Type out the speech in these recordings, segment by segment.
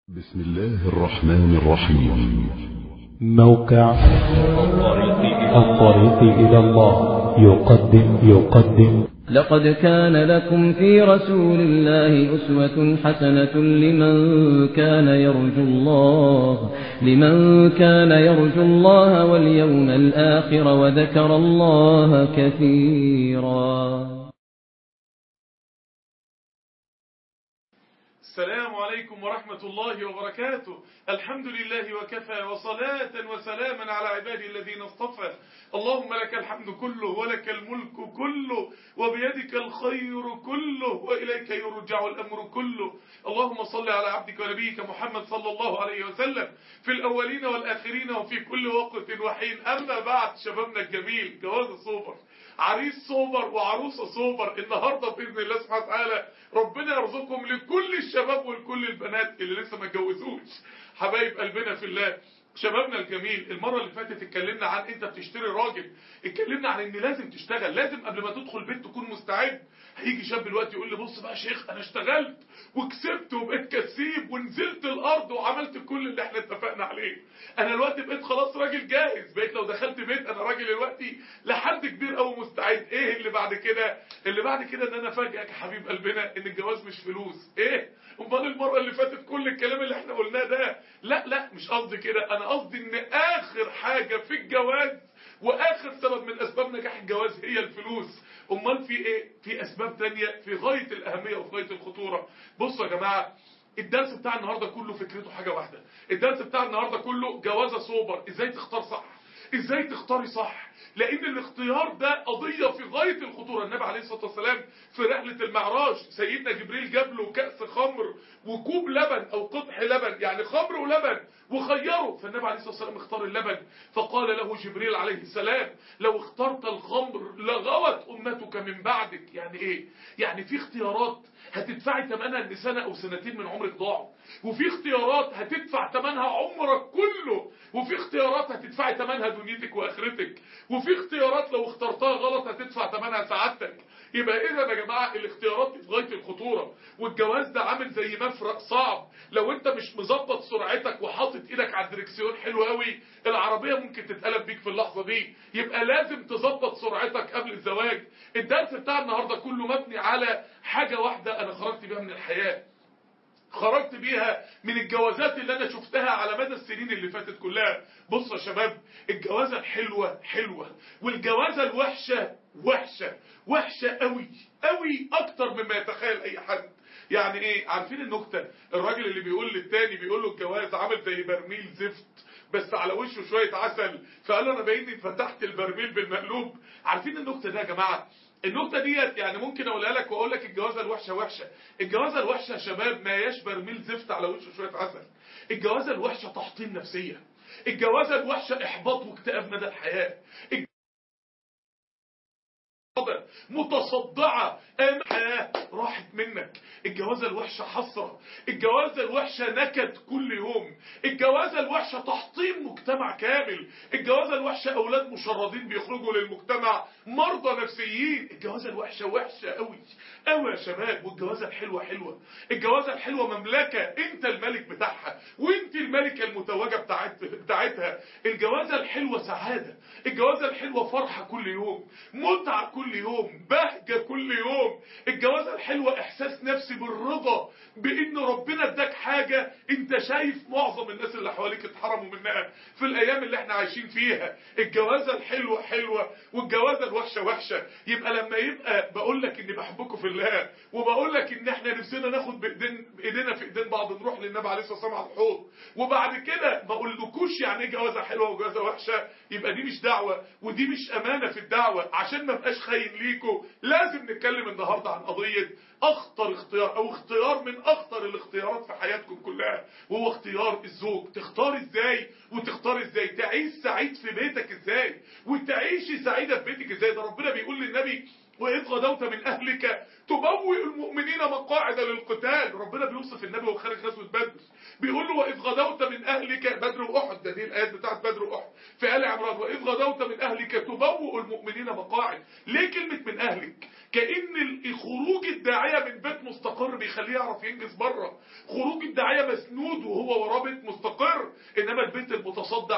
بسم الله الرحمن الرحيم موقع الطريق إلى الله يقدم يقدم لقد كان لكم في رسول الله أسوة حسنة لمن كان يرجو الله لمن كان يرجو الله واليوم الآخر وذكر الله كثيرا السلام عليكم ورحمة الله وبركاته الحمد لله وكفى وصلاة وسلاما على عبادي الذين اصطفى اللهم لك الحمد كله ولك الملك كله وبيدك الخير كله وإليك يرجع الأمر كله اللهم صل على عبدك ونبيك محمد صلى الله عليه وسلم في الأولين والآخرين وفي كل وقت وحين أما بعد شبابنا الجميل جواز الصوبر عريس صوبر وعروسة صوبر النهاردة بإذن الله سبحانه وتعالى ربنا يرزقكم لكل الشباب ولكل البنات اللي لسه ما اتجوزوش حبايب قلبنا في الله شبابنا الجميل المرة اللي فاتت اتكلمنا عن انت بتشتري راجل اتكلمنا عن ان لازم تشتغل لازم قبل ما تدخل بيت تكون مستعد هيجي شاب دلوقتي يقول لي بص بقى يا شيخ انا اشتغلت وكسبت وبقيت كسيب ونزلت الارض وعملت كل اللي احنا اتفقنا عليه انا دلوقتي بقيت خلاص راجل جاهز بقيت لو دخلت بيت انا راجل دلوقتي لحد كبير قوي مستعد ايه اللي بعد كده اللي بعد كده ان انا افاجئك يا حبيب قلبنا ان الجواز مش فلوس ايه امال المره اللي فاتت كل الكلام اللي احنا قلناه ده لا لا مش قصدي كده انا قصدي ان اخر حاجه في الجواز واخر سبب من اسباب نجاح الجواز هي الفلوس امال في ايه في اسباب تانية في غايه الاهميه وفي غايه الخطوره بصوا يا جماعه الدرس بتاع النهارده كله فكرته حاجه واحده الدرس بتاع النهارده كله جوازه سوبر ازاي تختار صح ازاي تختاري صح لان الاختيار ده قضية في غاية الخطورة النبي عليه الصلاة والسلام في رحلة المعراج سيدنا جبريل جاب له كأس خمر وكوب لبن او قطح لبن يعني خمر ولبن وخيره فالنبي عليه الصلاة والسلام اختار اللبن فقال له جبريل عليه السلام لو اخترت الخمر لغوت امتك من بعدك يعني ايه يعني في اختيارات هتدفعي ثمنها ان سنة او سنتين من عمرك ضاعوا وفي اختيارات هتدفع ثمنها عمرك كله وفي اختيارات هتدفعي ثمنها دنيتك واخرتك وفي اختيارات لو اخترتها غلط هتدفع ثمنها سعادتك يبقى اذا يا جماعه الاختيارات دي في غايه الخطوره والجواز ده عامل زي مفرق صعب لو انت مش مظبط سرعتك وحاطط ايدك على الدركسيون حلو قوي العربيه ممكن تتقلب بيك في اللحظه دي يبقى لازم تظبط سرعتك قبل الزواج الدرس بتاع النهارده كله مبني على حاجه واحده انا خرجت بيها من الحياه خرجت بيها من الجوازات اللي انا شفتها على مدى السنين اللي فاتت كلها بصوا يا شباب الجوازة الحلوة حلوة والجوازة الوحشة وحشة وحشة قوي قوي اكتر مما يتخيل اي حد يعني ايه عارفين النكتة الراجل اللي بيقول للتاني بيقول له الجواز عامل زي برميل زفت بس على وشه شوية عسل فقال له انا بايني فتحت البرميل بالمقلوب عارفين النكتة ده يا جماعة النقطة ديت يعني ممكن اقولها لك واقول لك الجوازة الوحشة وحشة الجوازة الوحشة يا شباب ما هياش برميل زفت على وشه شوية عسل الجوازة الوحشة تحطيم نفسية الجوازة الوحشة احباط واكتئاب مدى الحياة متصدعة حياة راحت منك الجوازة الوحشة حسرة الجوازة الوحشة نكد كل يوم الجوازة الوحشة تحطيم مجتمع كامل الجوازة الوحشة أولاد مشردين بيخرجوا للمجتمع مرضى نفسيين الجوازة الوحشة وحشة قوي قوي يا شباب والجوازة الحلوة حلوة الجوازة الحلوة مملكة انت الملك بتاعها وانت الملكة المتوجة بتاعت بتاعتها الجوازة الحلوة سعادة الجوازة الحلوة فرحة كل يوم متعة كل يوم بهجة كل يوم الجوازة الحلوة احساس نفسي بالرضا بان ربنا اداك حاجة انت شايف معظم الناس اللي حواليك اتحرموا منها في الايام اللي احنا عايشين فيها الجوازة الحلوة حلوة والجوازة الوحشة وحشة يبقى لما يبقى بقول لك اني بحبكم في الله وبقول لك ان احنا نفسنا ناخد بايدين بايدينا في ايدين بعض نروح للنبي عليه الصلاه والسلام على الحوض وبعد كده ما اقولكوش يعني ايه جوازه حلوه وجوازه وحشه يبقى دي مش دعوه ودي مش امانه في الدعوه عشان ما ابقاش خاين ليكم لازم نتكلم النهارده عن قضيه اخطر اختيار او اختيار من اخطر الاختيارات في حياتكم كلها وهو اختيار الزوج تختار ازاي وتختار ازاي تعيش سعيد في بيتك ازاي وتعيشي سعيده في بيتك ازاي ده ربنا بيقول للنبي وإذ غدوت من أهلك تبوئ المؤمنين مقاعد للقتال ربنا بيوصف النبي وهو خارج غزوة بدر بيقول له وإذ غدوت من أهلك بدر وأحد ده دي الآيات بتاعت بدر وأحد في آل عمران وإذ غدوت من أهلك تبوئ المؤمنين مقاعد ليه كلمة من أهلك كأن ال- خروج الداعية من بيت مستقر بيخليه يعرف ينجز بره خروج الداعية مسنود وهو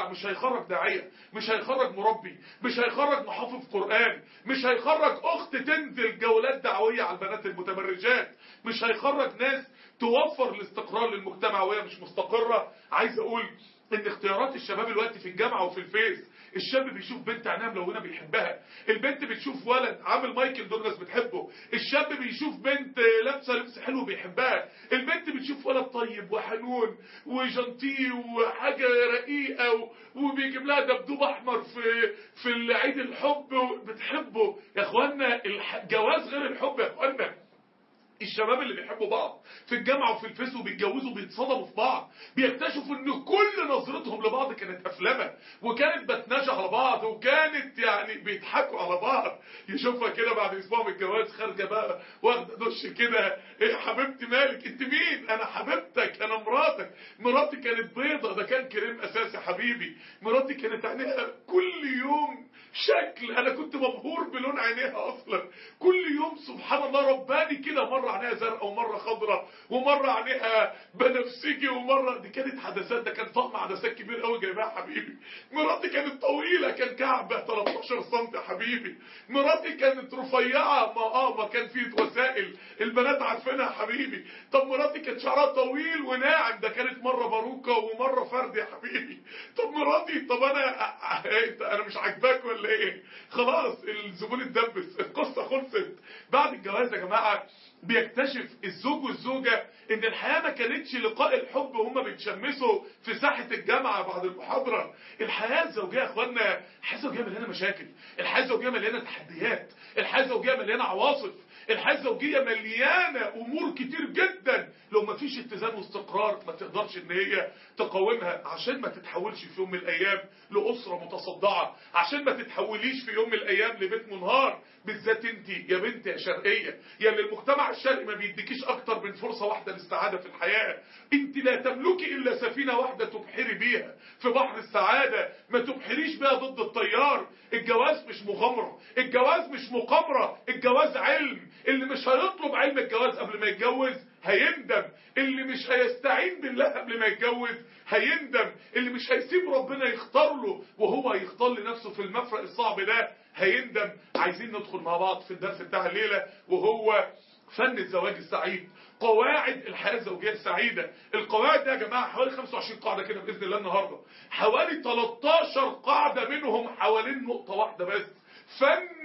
جماعة مش هيخرج داعية مش هيخرج مربي مش هيخرج محافظ قرآن مش هيخرج أخت تنزل جولات دعوية على البنات المتبرجات مش هيخرج ناس توفر الاستقرار للمجتمع وهي مش مستقرة عايز أقول ان اختيارات الشباب الوقت في الجامعة وفي الفيس الشاب بيشوف بنت عينها ملونه بيحبها البنت بتشوف ولد عامل مايكل دورنس بتحبه الشاب بيشوف بنت لابسه لبس حلو بيحبها البنت بتشوف ولد طيب وحنون وجنتي وحاجه رقيقه و- وبيجيب لها دبدوب احمر في في عيد الحب بتحبه يا اخوانا الجواز غير الحب يا اخوانا الشباب اللي بيحبوا بعض في الجامعة وفي الفيس وبيتجوزوا بيتصدموا في بعض بيكتشفوا ان كل نظرتهم لبعض كانت افلامة وكانت بتناجى على بعض وكانت يعني بيضحكوا على بعض يشوفها كده بعد اسبوع من الجواز خارجه بقى واخده دش كده ايه يا حبيبتي مالك انت مين انا حبيبتك انا مراتك مراتي كانت بيضة ده كان كريم اساسي حبيبي مراتي كانت عينيها كل يوم شكل انا كنت مبهور بلون عينيها اصلا كل يوم سبحان الله رباني كده مره عينيها زرقاء ومره خضراء ومره عينيها بنفسجي ومره دي كانت عدسات ده كان طقم عدسات كبير قوي جايبها حبيبي مراتي كانت طويله كان كعبه 13 سم يا حبيبي مراتي كانت رفيعه ما اه ما كان في وسائل البنات عارفينها حبيبي طب مراتي كانت شعرها طويل وناعم ده كانت مره باروكه ومره فرد يا حبيبي طب مراتي طب انا انت انا مش عاجباك ولا ايه خلاص الزبون اتدبس القصه خلصت بعد الجواز يا جماعه بيكتشف الزوج والزوجة ان الحياة ما كانتش لقاء الحب وهم بيتشمسوا في ساحة الجامعة بعد المحاضرة الحياة الزوجية يا اخوانا الحياة الزوجية مليانة مشاكل الحياة الزوجية مليانة تحديات الحياة الزوجية مليانة عواصف الحياة الزوجية مليانة امور كتير جدا لو ما فيش اتزان واستقرار ما تقدرش ان هي تقاومها عشان ما تتحولش في يوم من الايام لاسرة متصدعة عشان ما تتحوليش في يوم من الايام لبيت منهار بالذات انت يا بنت يا شرقية يا اللي المجتمع الشرقي ما بيديكيش اكتر من فرصة واحدة للسعادة في الحياة انت لا تملكي الا سفينة واحدة تبحري بيها في بحر السعادة ما تبحريش بيها ضد التيار الجواز مش مغامرة الجواز مش مقامرة الجواز علم اللي مش هيطلب علم الجواز قبل ما يتجوز هيندم اللي مش هيستعين بالله قبل ما يتجوز هيندم اللي مش هيسيب ربنا يختار له وهو هيختار لنفسه في المفرق الصعب ده هيندم عايزين ندخل مع بعض في الدرس بتاع الليلة وهو فن الزواج السعيد قواعد الحياة الزوجية السعيدة القواعد دي يا جماعة حوالي 25 قاعدة كده بإذن الله النهاردة حوالي 13 قاعدة منهم حوالين نقطة واحدة بس فن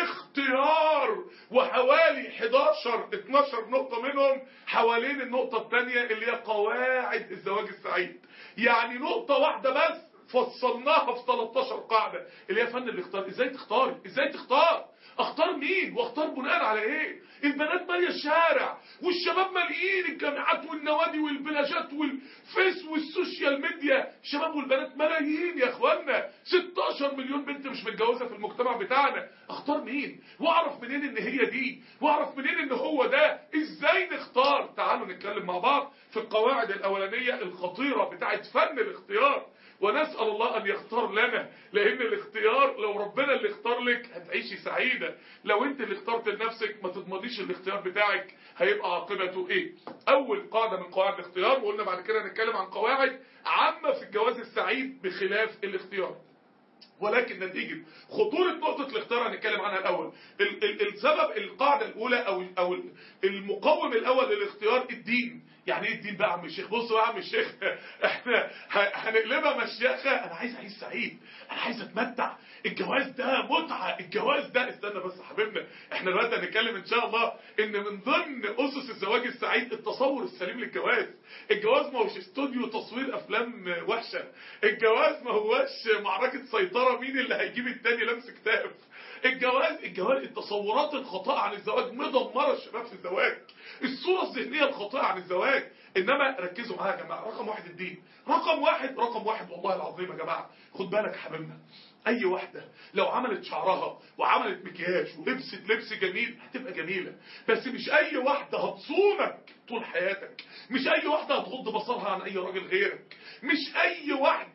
الاختيار وحوالي 11 12 نقطة منهم حوالين النقطة الثانية اللي هي قواعد الزواج السعيد يعني نقطة واحدة بس فصلناها في 13 قاعدة اللي هي فن الاختيار ازاي تختاري ازاي تختار اختار مين واختار بناء على ايه البنات ماليه الشارع والشباب ماليين الجامعات والنوادي والبلاجات والفيس والسوشيال ميديا الشباب والبنات ملايين يا اخوانا 16 مليون بنت مش متجوزه في المجتمع بتاعنا اختار مين واعرف منين ان هي دي واعرف منين ان هو ده ازاي نختار تعالوا نتكلم مع بعض في القواعد الاولانيه الخطيره بتاعت فن الاختيار ونسأل الله أن يختار لنا لأن الاختيار لو ربنا اللي اختار لك هتعيشي سعيدة لو انت اللي اخترت لنفسك ما تضمنيش الاختيار بتاعك هيبقى عاقبته ايه أول قاعدة من قواعد الاختيار وقلنا بعد كده نتكلم عن قواعد عامة في الجواز السعيد بخلاف الاختيار ولكن نتيجة خطورة نقطة الاختيار هنتكلم عنها الأول ال ال السبب القاعدة الأولى أو ال أو المقوم الأول للاختيار الدين يعني ايه الدين بقى عم الشيخ بصوا بقى عم الشيخ احنا هنقلبها مشيخة انا عايز اعيش سعيد انا عايز اتمتع الجواز ده متعة الجواز ده استنى بس يا حبيبنا احنا دلوقتي هنتكلم ان شاء الله ان من ضمن اسس الزواج السعيد التصور السليم للجواز الجواز ما هوش استوديو تصوير افلام وحشة الجواز ما هوش معركة سيطرة مين اللي هيجيب التاني لمس كتاب الجواز الجواز التصورات الخاطئة عن الزواج مدمرة الشباب في الزواج الصورة الذهنية الخاطئة عن الزواج انما ركزوا معايا يا جماعة رقم واحد الدين رقم واحد رقم واحد والله العظيم يا جماعة خد بالك يا حبيبنا اي واحدة لو عملت شعرها وعملت مكياج ولبست لبس جميل هتبقى جميلة بس مش اي واحدة هتصونك طول حياتك مش اي واحدة هتغض بصرها عن اي راجل غيرك مش اي واحدة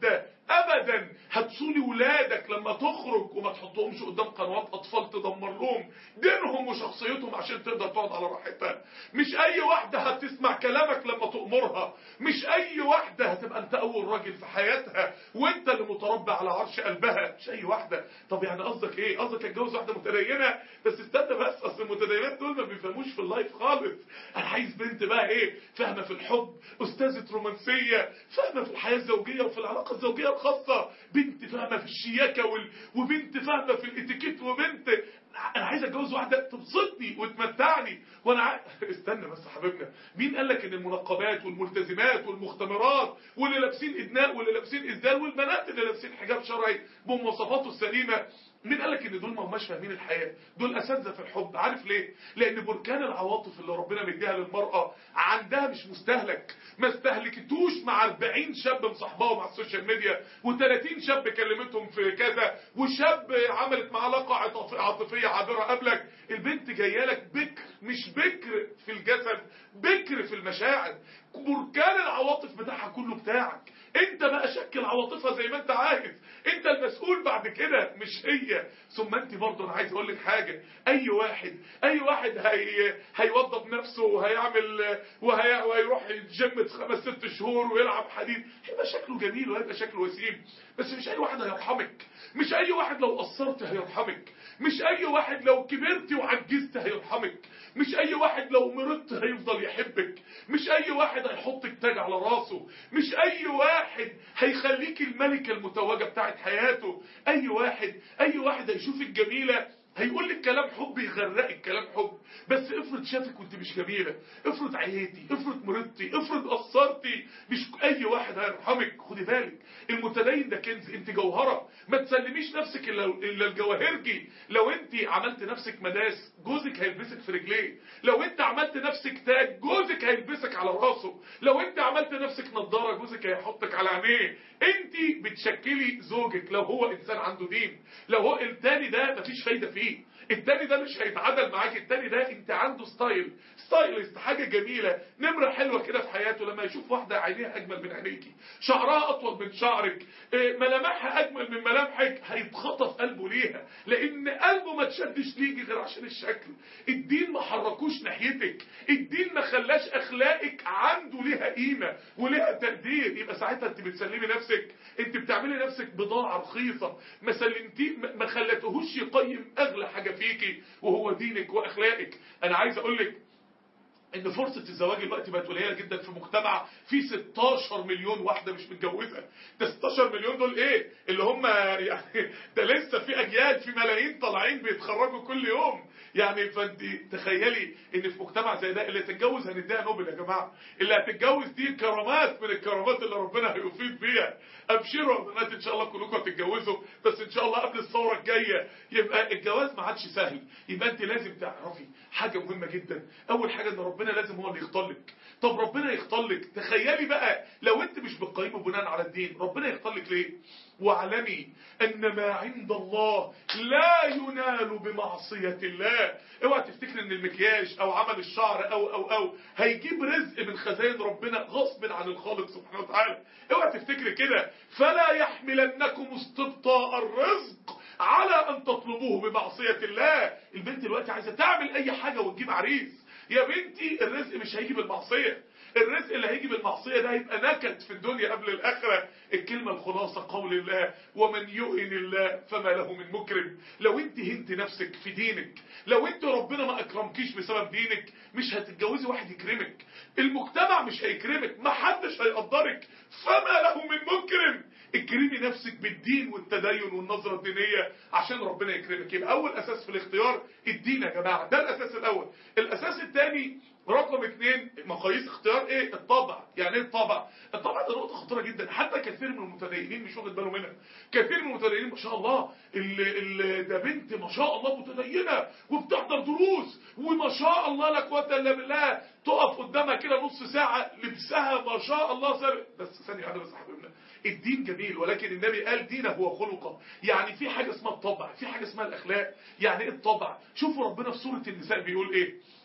ابدا هتصولي ولادك لما تخرج وما تحطهمش قدام قنوات اطفال تدمر لهم دينهم وشخصيتهم عشان تقدر تقعد على راحتها مش اي واحده هتسمع كلامك لما تأمرها مش اي واحده هتبقى انت اول راجل في حياتها وانت اللي متربع على عرش قلبها مش اي واحده طب يعني قصدك ايه قصدك اتجوز واحده متدينه بس استنى بس اصل المتدينات دول ما بيفهموش في اللايف خالص انا عايز بنت بقى ايه فاهمه في الحب استاذه رومانسيه فاهمه في الحياه الزوجيه وفي العلاقه الزوجيه الخاصه بنت فاهمه في الشياكه وال... وبنت فاهمه في الاتيكيت وبنت انا عايز اتجوز واحده تبسطني وتمتعني وانا ع... استنى بس يا حبيبنا مين قال لك ان المنقبات والملتزمات والمختمرات واللي لابسين ادناء واللي لابسين اسدال والبنات اللي لابسين حجاب شرعي بمواصفاته السليمه مين قال لك ان دول ما هماش فاهمين الحياه دول اساتذه في الحب عارف ليه لان بركان العواطف اللي ربنا مديها للمراه عندها مش مستهلك ما استهلكتوش مع 40 شاب مصاحباهم على السوشيال ميديا و30 شاب كلمتهم في كذا وشاب عملت معاه علاقه عاطف- عاطفيه عابره قبلك البنت جايه لك بكر مش بكر في الجسد بكر في المشاعر بركان العواطف بتاعها كله بتاعك انت بقى شكل عواطفها زي ما انت عايز انت المسؤول بعد كده مش هي ثم انت برضه انا عايز اقول لك حاجه اي واحد اي واحد هي هيوظف نفسه وهيعمل وهي وهيروح الجيم خمس ست شهور ويلعب حديد هيبقى شكله جميل وهيبقى شكله وسيم بس مش اي واحد هيرحمك مش اي واحد لو قصرت هيرحمك مش اي واحد لو كبرت وعجزت هيرحمك مش اي واحد لو مرضت هيفضل يحبك مش اي واحد هيحطك تاج على راسه مش اي واحد هيخليك الملكة المتوجة بتاعت حياته اي واحد اي واحد هيشوفك جميلة هيقول لك كلام حب يغرقك كلام حب بس افرض شافك وانت مش جميلة افرض عييتي افرض مرضتي افرض قصرتي مش اي واحد هيرحمك خدي بالك المتدين ده كنز انت جوهرة ما تسلميش نفسك الا الا الجواهرجي لو انت عملت نفسك مداس جوزك هيلبسك في رجليه لو انت عملت نفسك تاج جوزك هيلبسك على راسه لو انت عملت نفسك نظارة جوزك هيحطك على عينيه انت بتشكلي زوجك لو هو انسان عنده دين لو هو التاني ده مفيش فايدة فيه التاني ده مش هيتعادل معاك التاني ده انت عنده ستايل ستايلست حاجة جميلة نمرة حلوة كده في حياته لما يشوف واحدة عينيها اجمل من عينيكي شعرها اطول من شعرك اه، ملامحها اجمل من ملامحك هيتخطف قلبه ليها لان قلبه ما تشدش ليكي غير عشان الشكل الدين ما حركوش ناحيتك الدين ما خلاش اخلاقك عنده ليها قيمة وليها تقدير يبقى ساعتها انت بتسلمي نفسك انت بتعملي نفسك بضاعة رخيصة ما سلمتي ما- ما خلتهوش يقيم اغلى حاجة فيكي وهو دينك واخلاقك انا عايز اقول لك ان فرصة الزواج دلوقتي بقت قليلة جدا في مجتمع فيه 16 مليون واحدة مش متجوزة ده 16 مليون دول ايه اللي هم يعني ده لسه في اجيال في ملايين طالعين بيتخرجوا كل يوم يعني فانت تخيلي ان في مجتمع زي ده اللي تتجوز هنديها نوبل يا جماعة اللي هتتجوز دي كرامات من الكرامات اللي ربنا هيفيد بيها ابشروا يا بنات ان شاء الله كلكم هتتجوزوا بس ان شاء الله قبل الثورة الجاية يبقى الجواز ما عادش سهل يبقى انت لازم تعرفي حاجة مهمة جدا اول حاجة ان ربنا لازم هو اللي يختار لك طب ربنا يختار لك تخيلي بقى لو انت مش بتقيمه بناء على الدين ربنا يختار لك ليه واعلمي ان ما عند الله لا ينال بمعصية الله اوعى تفتكر ان المكياج او عمل الشعر او او او هيجيب رزق من خزائن ربنا غصب عن الخالق سبحانه وتعالى اوعى تفتكر كده فلا يحملنكم استبطاء الرزق على ان تطلبوه بمعصية الله البنت دلوقتي عايزة تعمل اي حاجة وتجيب عريس يا بنتي الرزق مش هيجي بالمعصية الرزق اللي هيجي بالمعصية ده هيبقى نكد في الدنيا قبل الآخرة الكلمة الخلاصة قول الله ومن يؤن الله فما له من مكرم لو انت هنت نفسك في دينك لو انت ربنا ما اكرمكيش بسبب دينك مش هتتجوزي واحد يكرمك المجتمع مش هيكرمك ما حدش هيقدرك فما له من مكرم اكرمي نفسك بالدين والتدين والنظرة الدينية عشان ربنا يكرمك يبقى اول اساس في الاختيار الدين يا جماعة ده الاساس الاول الاساس الثاني رقم اثنين مقاييس اختيار ايه الطبع يعني ايه الطبع الطبع ده نقطة خطيرة جدا حتى كثير من المتدينين مش واخد باله منها كثير من المتدينين ما شاء الله اللي اللي ده بنت ما شاء الله متدينة وبتحضر دروس وما شاء الله لا قوة الا بالله تقف قدامها كده نص ساعة لبسها ما شاء الله سر بس ثانية واحدة بس يا حبيبنا الدين جميل ولكن النبي قال دينه هو خلقه يعني في حاجة اسمها الطبع في حاجة اسمها الاخلاق يعني ايه الطبع شوفوا ربنا في سورة النساء بيقول ايه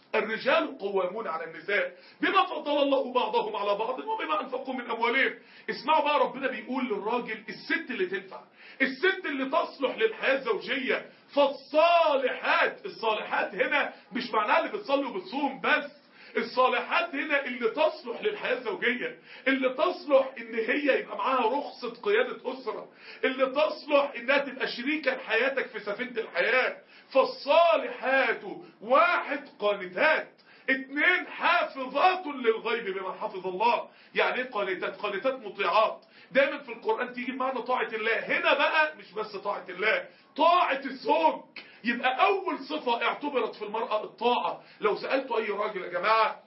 الرجال قوامون على النساء بما فضل الله بعضهم على بعض وبما انفقوا من اموالهم اسمعوا بقى ربنا بيقول للراجل الست اللي تنفع الست اللي تصلح للحياه الزوجيه فالصالحات الصالحات هنا مش معناها اللي بتصلي وبتصوم بس الصالحات هنا اللي تصلح للحياة الزوجية اللي تصلح ان هي يبقى معاها رخصة قيادة أسرة اللي تصلح انها تبقى شريكة لحياتك في سفينة الحياة فالصالحات واحد قانتات اتنين حافظات للغيب بما حفظ الله يعني ايه قانتات قانتات مطيعات دايما في القرآن تيجي معنى طاعة الله هنا بقى مش بس طاعة الله طاعة الزوج يبقى أول صفة اعتبرت في المرأة الطاعة لو سألت أي راجل يا جماعة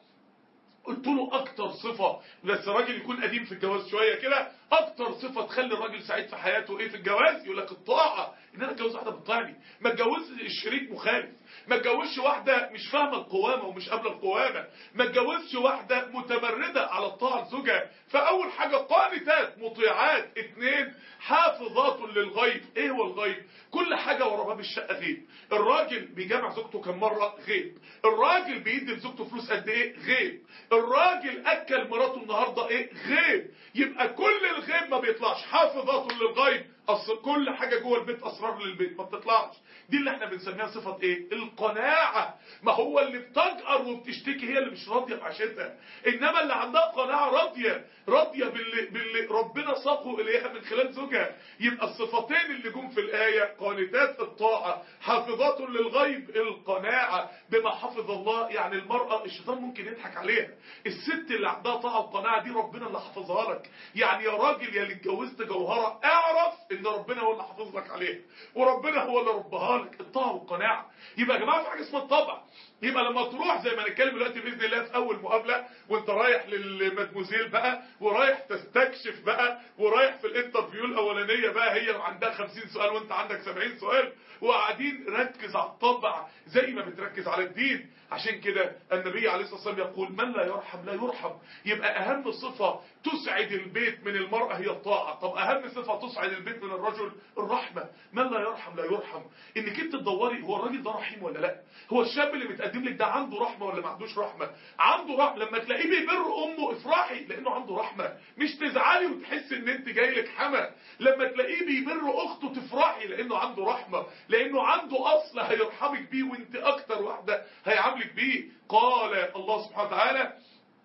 قلت له أكتر صفة بس راجل يكون قديم في الجواز شوية كده أكتر صفة تخلي الراجل سعيد في حياته إيه في الجواز يقول لك الطاعة إن أنا أتجوز واحدة بتطاعني ما اتجوزش الشريك مخالف ما اتجوزش واحدة مش فاهمة القوامة ومش قابلة القوامة ما اتجوزش واحدة متمردة على الطاعة لزوجها فأول حاجة قانتات مطيعات اتنين حافظات للغيب ايه هو الغيب كل حاجة ورا باب الشقة غيب الراجل بيجمع زوجته كم مرة غيب الراجل بيدي لزوجته فلوس قد ايه غيب الراجل اكل مراته النهاردة ايه غيب يبقى كل الغيب ما بيطلعش حافظات للغيب أصل كل حاجة جوه البيت أسرار للبيت ما بتطلعش دي اللي احنا بنسميها صفة ايه القناعة ما هو اللي بتجأر وبتشتكي هي اللي مش راضية بعشتها انما اللي عندها قناعة راضية راضية باللي, باللي ربنا ساقه اليها من خلال زوجها يبقى الصفتين اللي جم في الآية قانتات الطاعة حافظات للغيب القناعة بما حفظ الله يعني المرأة الشيطان ممكن يضحك عليها الست اللي عندها طاعة وقناعة دي ربنا اللي حافظها لك يعني يا راجل يا اللي اتجوزت جوهرة اعرف ان ربنا هو اللي حافظ لك عليها وربنا هو اللي ربها لك الطاعة والقناعة يبقى يا جماعة في حاجة اسمها الطبع يبقى لما تروح زي ما نتكلم دلوقتي باذن الله في اول مقابله وانت رايح للمدموزيل بقى ورايح تستكشف بقى ورايح في الانترفيو الاولانيه بقى هي عندها 50 سؤال وانت عندك 70 سؤال وقاعدين ركز على الطبع زي ما بتركز على الدين عشان كده النبي عليه الصلاه والسلام يقول من لا يرحم لا يرحم يبقى اهم صفه تسعد البيت من المراه هي الطاعه طب اهم صفه تسعد البيت من الرجل الرحمه من لا يرحم لا يرحم انك انت تدوري هو الراجل ده رحيم ولا لا هو الشاب اللي متقدم لك ده عنده رحمه ولا ما عندوش رحمه عنده رحمه لما تلاقيه بيبر امه افرحي لانه عنده رحمه مش تزعلي وتحس ان انت جاي لك حما لما تلاقيه بيبر اخته تفرحي لانه عنده رحمه لانه عنده اصل هيرحمك بيه وانت اكتر واحده هيعاملك بيه قال الله سبحانه وتعالى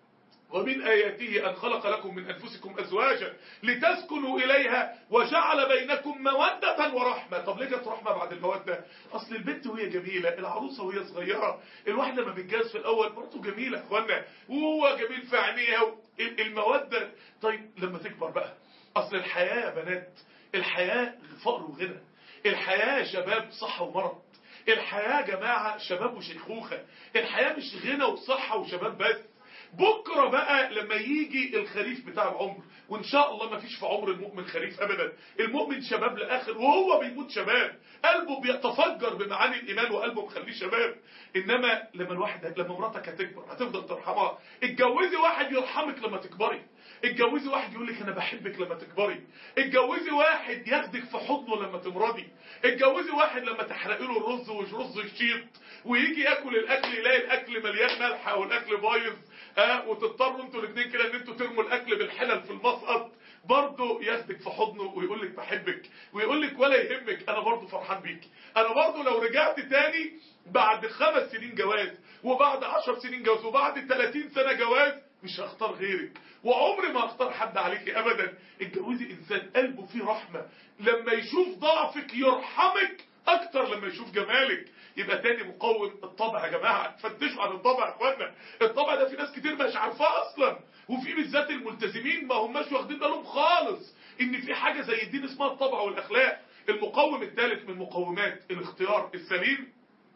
ومن آياته أن خلق لكم من أنفسكم أزواجا لتسكنوا إليها وجعل بينكم مودة ورحمة طب ليه جت رحمة بعد المودة أصل البنت وهي جميلة العروسة وهي صغيرة الواحد لما بيتجوز في الأول برضه جميلة أخوانا وهو جميل في عينيها المودة طيب لما تكبر بقى أصل الحياة يا بنات الحياة فقر وغنى الحياة شباب صحة ومرض الحياة يا جماعة شباب وشيخوخة الحياة مش غنى وصحة وشباب بس بكرة بقى لما يجي الخريف بتاع العمر وان شاء الله ما فيش في عمر المؤمن خريف ابدا المؤمن شباب لاخر وهو بيموت شباب قلبه بيتفجر بمعاني الايمان وقلبه مخليه شباب انما لما الواحد لما مراتك هتكبر هتفضل ترحمها اتجوزي واحد يرحمك لما تكبري اتجوزي واحد يقول لك انا بحبك لما تكبري اتجوزي واحد ياخدك في حضنه لما تمرضي اتجوزي واحد لما تحرقي له الرز والرز الشيط ويجي ياكل الاكل يلاقي الاكل مليان ملح والاكل بايظ ها وتضطروا انتوا الاثنين كده ان انتوا ترموا الاكل بالحلل في المسقط برضه ياخدك في حضنه ويقول لك بحبك ويقول لك ولا يهمك انا برضه فرحان بيك انا برضه لو رجعت تاني بعد خمس سنين جواز وبعد عشر سنين جواز وبعد 30 سنة جواز مش هختار غيرك وعمري ما هختار حد عليك ابدا اتجوزي انسان قلبه فيه رحمة لما يشوف ضعفك يرحمك اكتر لما يشوف جمالك يبقى تاني مقوم الطبع يا جماعة تفتشوا عن الطبع يا اخوانا الطبع ده في ناس كتير مش عارفاه اصلا وفي بالذات الملتزمين ما هماش واخدين بالهم خالص ان في حاجة زي الدين اسمها الطبع والاخلاق المقوم الثالث من مقومات الاختيار السليم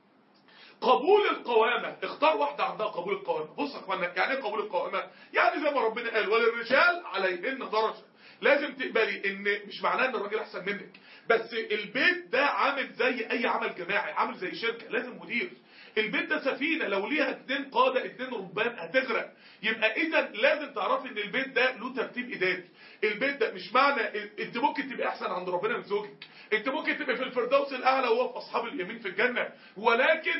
قبول القوامة اختار واحدة عندها قبول القوامة بص يا اخوانا يعني ايه قبول القوامة يعني زي ما ربنا قال وللرجال عليهن درجة لازم تقبلي ان مش معناه ان الراجل احسن منك بس البيت ده عامل زي اي عمل جماعي عامل زي شركة لازم مدير البيت ده سفينة لو ليها اتنين قادة اتنين ربان هتغرق يبقى اذا لازم تعرفي ان البيت ده له ترتيب اداري البيت ده مش معنى انت ممكن تبقى احسن عند ربنا من زوجك انت ممكن تبقى في الفردوس الاعلى وهو في اصحاب اليمين في الجنة ولكن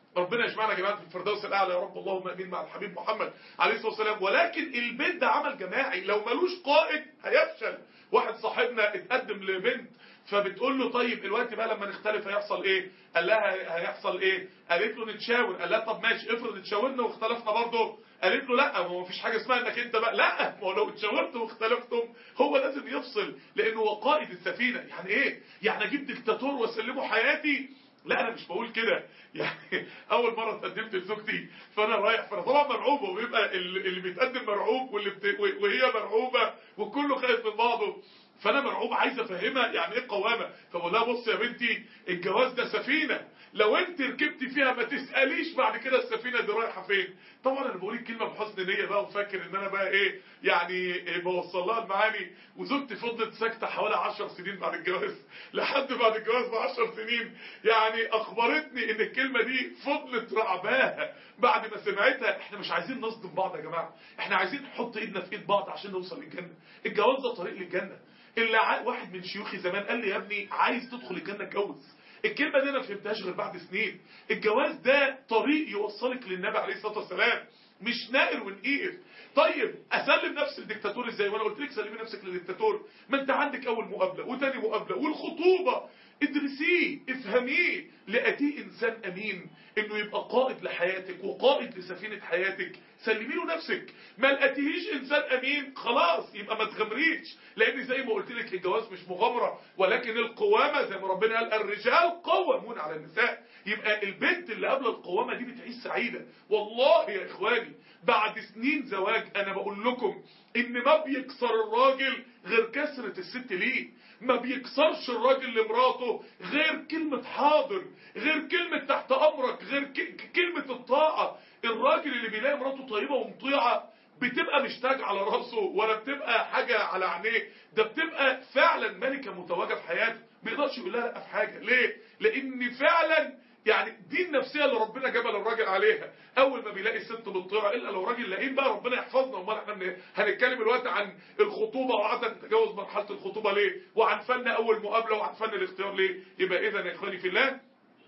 ربنا يجمعنا جماعة في الفردوس الأعلى يا رب اللهم أمين مع الحبيب محمد عليه الصلاة والسلام ولكن البيت ده عمل جماعي لو ملوش قائد هيفشل واحد صاحبنا اتقدم لبنت فبتقول له طيب الوقت بقى لما نختلف هيحصل ايه قال لها هيحصل ايه قالت له نتشاور قال لها طب ماشي افرض اتشاورنا واختلفنا برضه قالت له لا ما هو مفيش حاجه اسمها انك انت بقى لا ما هو لو اتشاورتوا واختلفتم هو لازم يفصل لانه هو قائد السفينه يعني ايه يعني اجيب دكتاتور واسلمه حياتي لا انا مش بقول كده يعني اول مره اتقدمت لزوجتي فانا رايح فانا طبعا مرعوب وبيبقى اللي بيتقدم مرعوب واللي بت... وهي مرعوبه وكله خايف من بعضه فانا مرعوب عايز افهمها يعني ايه قوامه فبقول لها بص يا بنتي الجواز ده سفينه لو انت ركبت فيها ما تساليش بعد كده السفينه دي رايحه فين طبعا انا بقول الكلمه بحسن نيه بقى وفاكر ان انا بقى ايه يعني إيه بوصل لها المعاني وزوجتي فضلت ساكته حوالي 10 سنين بعد الجواز لحد بعد الجواز ب 10 سنين يعني اخبرتني ان الكلمه دي فضلت رعباها بعد ما سمعتها احنا مش عايزين نصدم بعض يا جماعه احنا عايزين نحط ايدنا في ايد بعض عشان نوصل للجنه الجواز ده طريق للجنه اللي ع... واحد من شيوخي زمان قال لي يا ابني عايز تدخل الجنه اتجوز الكلمه دي انا ما فهمتهاش غير بعد سنين الجواز ده طريق يوصلك للنبي عليه الصلاه والسلام مش نائر ونقير طيب اسلم نفسي للدكتاتور ازاي وانا قلت لك سلمي نفسك للدكتاتور ما انت عندك اول مقابله وتاني مقابله والخطوبه ادرسيه افهميه لقيتيه انسان امين انه يبقى قائد لحياتك وقائد لسفينه حياتك سلمي له نفسك ما لقيتيهيش انسان امين خلاص يبقى ما تغامريش لان زي ما قلت لك الجواز مش مغامره ولكن القوامه زي ما ربنا قال الرجال قوامون على النساء يبقى البنت اللي قبل القوامه دي بتعيش سعيده والله يا اخواني بعد سنين زواج انا بقول لكم ان ما بيكسر الراجل غير كسرة الست ليه ما بيكسرش الراجل لمراته غير كلمة حاضر غير كلمة تحت امرك غير ك- كلمة الطاعة الراجل اللي بيلاقي مراته طيبة ومطيعة بتبقى مش تاج على راسه ولا بتبقى حاجة على عينيه ده بتبقى فعلا ملكة متوجة في حياته ما يقدرش يقول لها لا في حاجة ليه لان فعلا يعني دي النفسيه اللي ربنا جبل الراجل عليها اول ما بيلاقي الست بالطيره الا لو راجل لئيم بقى ربنا يحفظنا امال احنا من- هنتكلم الوقت عن الخطوبه وعدم تجاوز مرحله الخطوبه ليه وعن فن اول مقابله وعن فن الاختيار ليه يبقى اذا يا اخواني في الله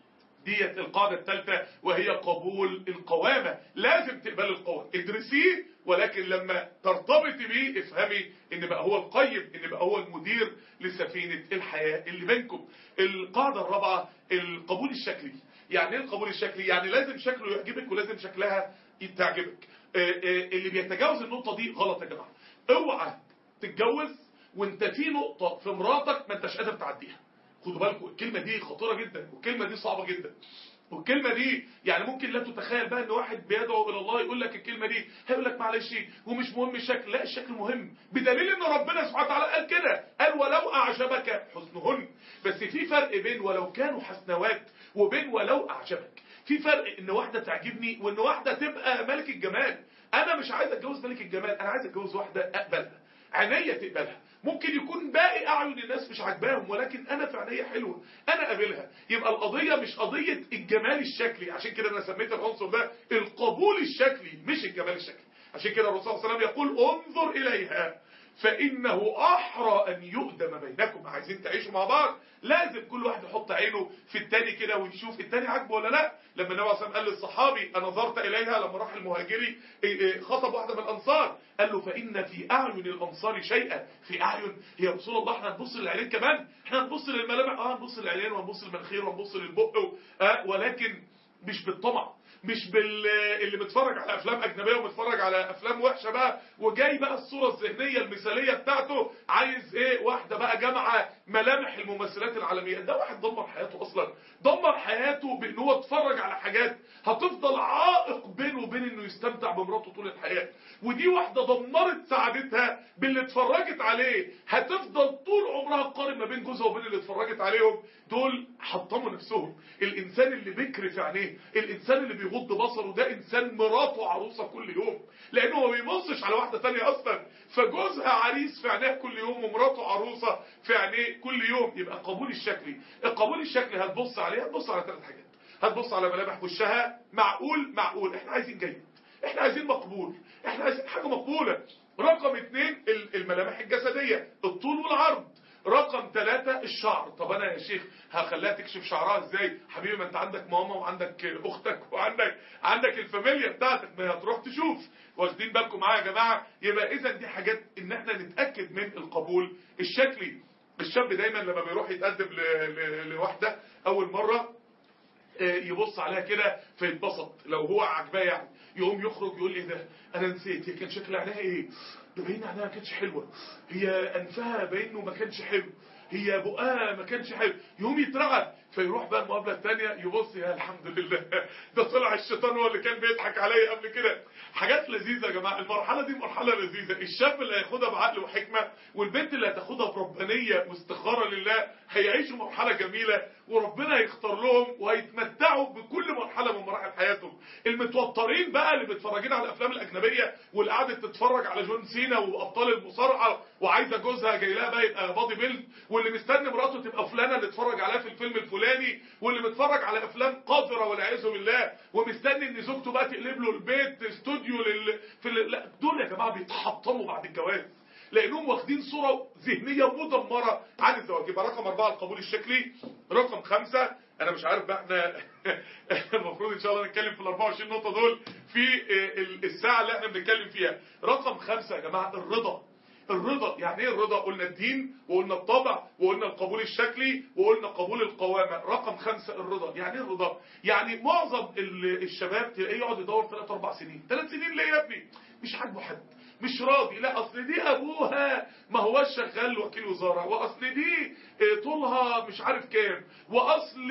ديت القاعدة الثالثة وهي قبول القوامة لازم تقبل القوام ادرسيه ولكن لما ترتبطي بيه افهمي ان بقى هو القيم ان بقى هو المدير لسفينة الحياة اللي بينكم القاعدة الرابعة القبول الشكلي يعني ايه القبول الشكلي يعني لازم شكله يعجبك ولازم شكلها تعجبك آه، آه، اللي بيتجاوز النقطة دي غلط يا جماعة اوعى تتجوز وانت في نقطة في مراتك ما انتش قادر تعديها خدوا بالكم الكلمة دي خطيرة جدا والكلمة دي صعبة جدا والكلمة دي يعني ممكن لا تتخيل بقى ان واحد بيدعو الى الله يقول لك الكلمة دي هيقول لك معلش ومش مهم الشكل لا الشكل مهم بدليل ان ربنا سبحانه وتعالى قال كده قال ولو اعجبك حسنهن بس في فرق بين ولو كانوا حسنوات وبين ولو اعجبك في فرق ان واحدة تعجبني وان واحدة تبقى ملك الجمال انا مش عايز اتجوز ملك الجمال انا عايز اتجوز واحدة اقبلها عينيا تقبلها ممكن يكون باقي اعين الناس مش عاجباهم ولكن انا في عينيا حلوه انا قابلها يبقى القضيه مش قضيه الجمال الشكلي عشان كده انا سميت العنصر ده القبول الشكلي مش الجمال الشكلي عشان كده الرسول صلى الله عليه وسلم يقول انظر اليها فانه احرى ان يؤدم بينكم عايزين تعيشوا مع بعض لازم كل واحد يحط عينه في التاني كده ويشوف التاني عاجبه ولا لا لما النبي عليه الصلاه والسلام قال للصحابي انظرت اليها لما راح المهاجري إيه إيه خطب واحده من الانصار قال له فان في اعين الانصار شيئا في اعين يا رسول الله احنا هنبص للعينين كمان احنا هنبص للملامح اه هنبص للعينين وهنبص للمناخير وهنبص للبق آه ولكن مش بالطمع مش بال اللي متفرج على افلام اجنبيه ومتفرج على افلام وحشه بقى وجاي بقى الصوره الذهنيه المثاليه بتاعته عايز ايه واحده بقى جامعه ملامح الممثلات العالميه ده واحد دمر حياته اصلا دمر حياته بان هو اتفرج على حاجات هتفضل عائق بينه وبين انه يستمتع بمراته طول الحياه ودي واحده دمرت سعادتها باللي اتفرجت عليه هتفضل طول عمرها تقارن ما بين جوزها وبين اللي اتفرجت عليهم دول حطموا نفسهم الانسان اللي بكر في عينيه الانسان اللي بيغض بصره ده انسان مراته عروسه كل يوم لانه ما بيبصش على واحده ثانيه اصلا فجوزها عريس في عينيه كل يوم ومراته عروسه في عينيه كل يوم يبقى قبول الشكلي القبول الشكلي هتبص عليه هتبص على ثلاث حاجات هتبص على ملامح وشها معقول معقول احنا عايزين جيد احنا عايزين مقبول احنا عايزين حاجه مقبوله رقم اتنين ال- الملامح الجسديه الطول والعرض رقم ثلاثة الشعر طب انا يا شيخ هخليها تكشف شعرها ازاي حبيبي ما انت عندك ماما وعندك اختك وعندك عندك الفاميليا بتاعتك ما هي هتروح تشوف واخدين بالكم معايا يا جماعه يبقى اذا دي حاجات ان احنا نتاكد من القبول الشكلي الشاب دايما لما بيروح يتقدم ل- ل- لواحده اول مره آه، يبص عليها كده فيتبسط لو هو عجباه يعني يقوم يخرج يقول ايه ده انا نسيت هي كان شكل عينيها ايه ده باين عينيها ما كانتش حلوه هي انفها باينه ما كانش حلو هي بقها ما كانش حلو يقوم يترعب فيروح بقى المقابله الثانيه يبص يا الحمد لله ده طلع الشيطان هو اللي كان بيضحك عليا قبل كده حاجات لذيذه يا جماعه المرحله دي مرحله لذيذه الشاب اللي هياخدها بعقل وحكمه والبنت اللي هتاخدها بربانيه واستخاره لله هيعيشوا مرحله جميله وربنا هيختار لهم وهيتمتعوا بكل مرحله من مراحل حياتهم المتوترين بقى اللي متفرجين على الافلام الاجنبيه واللي قعدت تتفرج على جون سينا وابطال المصارعه وعايزه جوزها جاي لها بقى يبقى بادي بيلد واللي مستني مراته تبقى فلانه اللي اتفرج عليها في الفيلم الفلاني واللي متفرج على افلام قذره والعياذ بالله ومستني ان زوجته بقى تقلب له البيت استوديو لل... في ال... لا دول يا جماعه بيتحطموا بعد الجواز لانهم واخدين صوره ذهنيه مدمره عن الزواج يبقى رقم اربعه القبول الشكلي رقم خمسه انا مش عارف بقى احنا المفروض ان شاء الله نتكلم في ال 24 نقطه دول في ال- الساعه اللي احنا بنتكلم فيها رقم خمسه يا جماعه الرضا الرضا يعني ايه الرضا قلنا الدين وقلنا الطبع وقلنا القبول الشكلي وقلنا قبول القوامة رقم خمسة الرضا يعني ايه الرضا يعني معظم ال- الشباب تلاقيه يقعد يدور ثلاث اربع سنين ثلاث سنين ليه يا ابني مش عاجبه حد مش راضي لا اصل دي ابوها ما هوش شغال وكيل وزاره واصل دي آه، طولها مش عارف كام واصل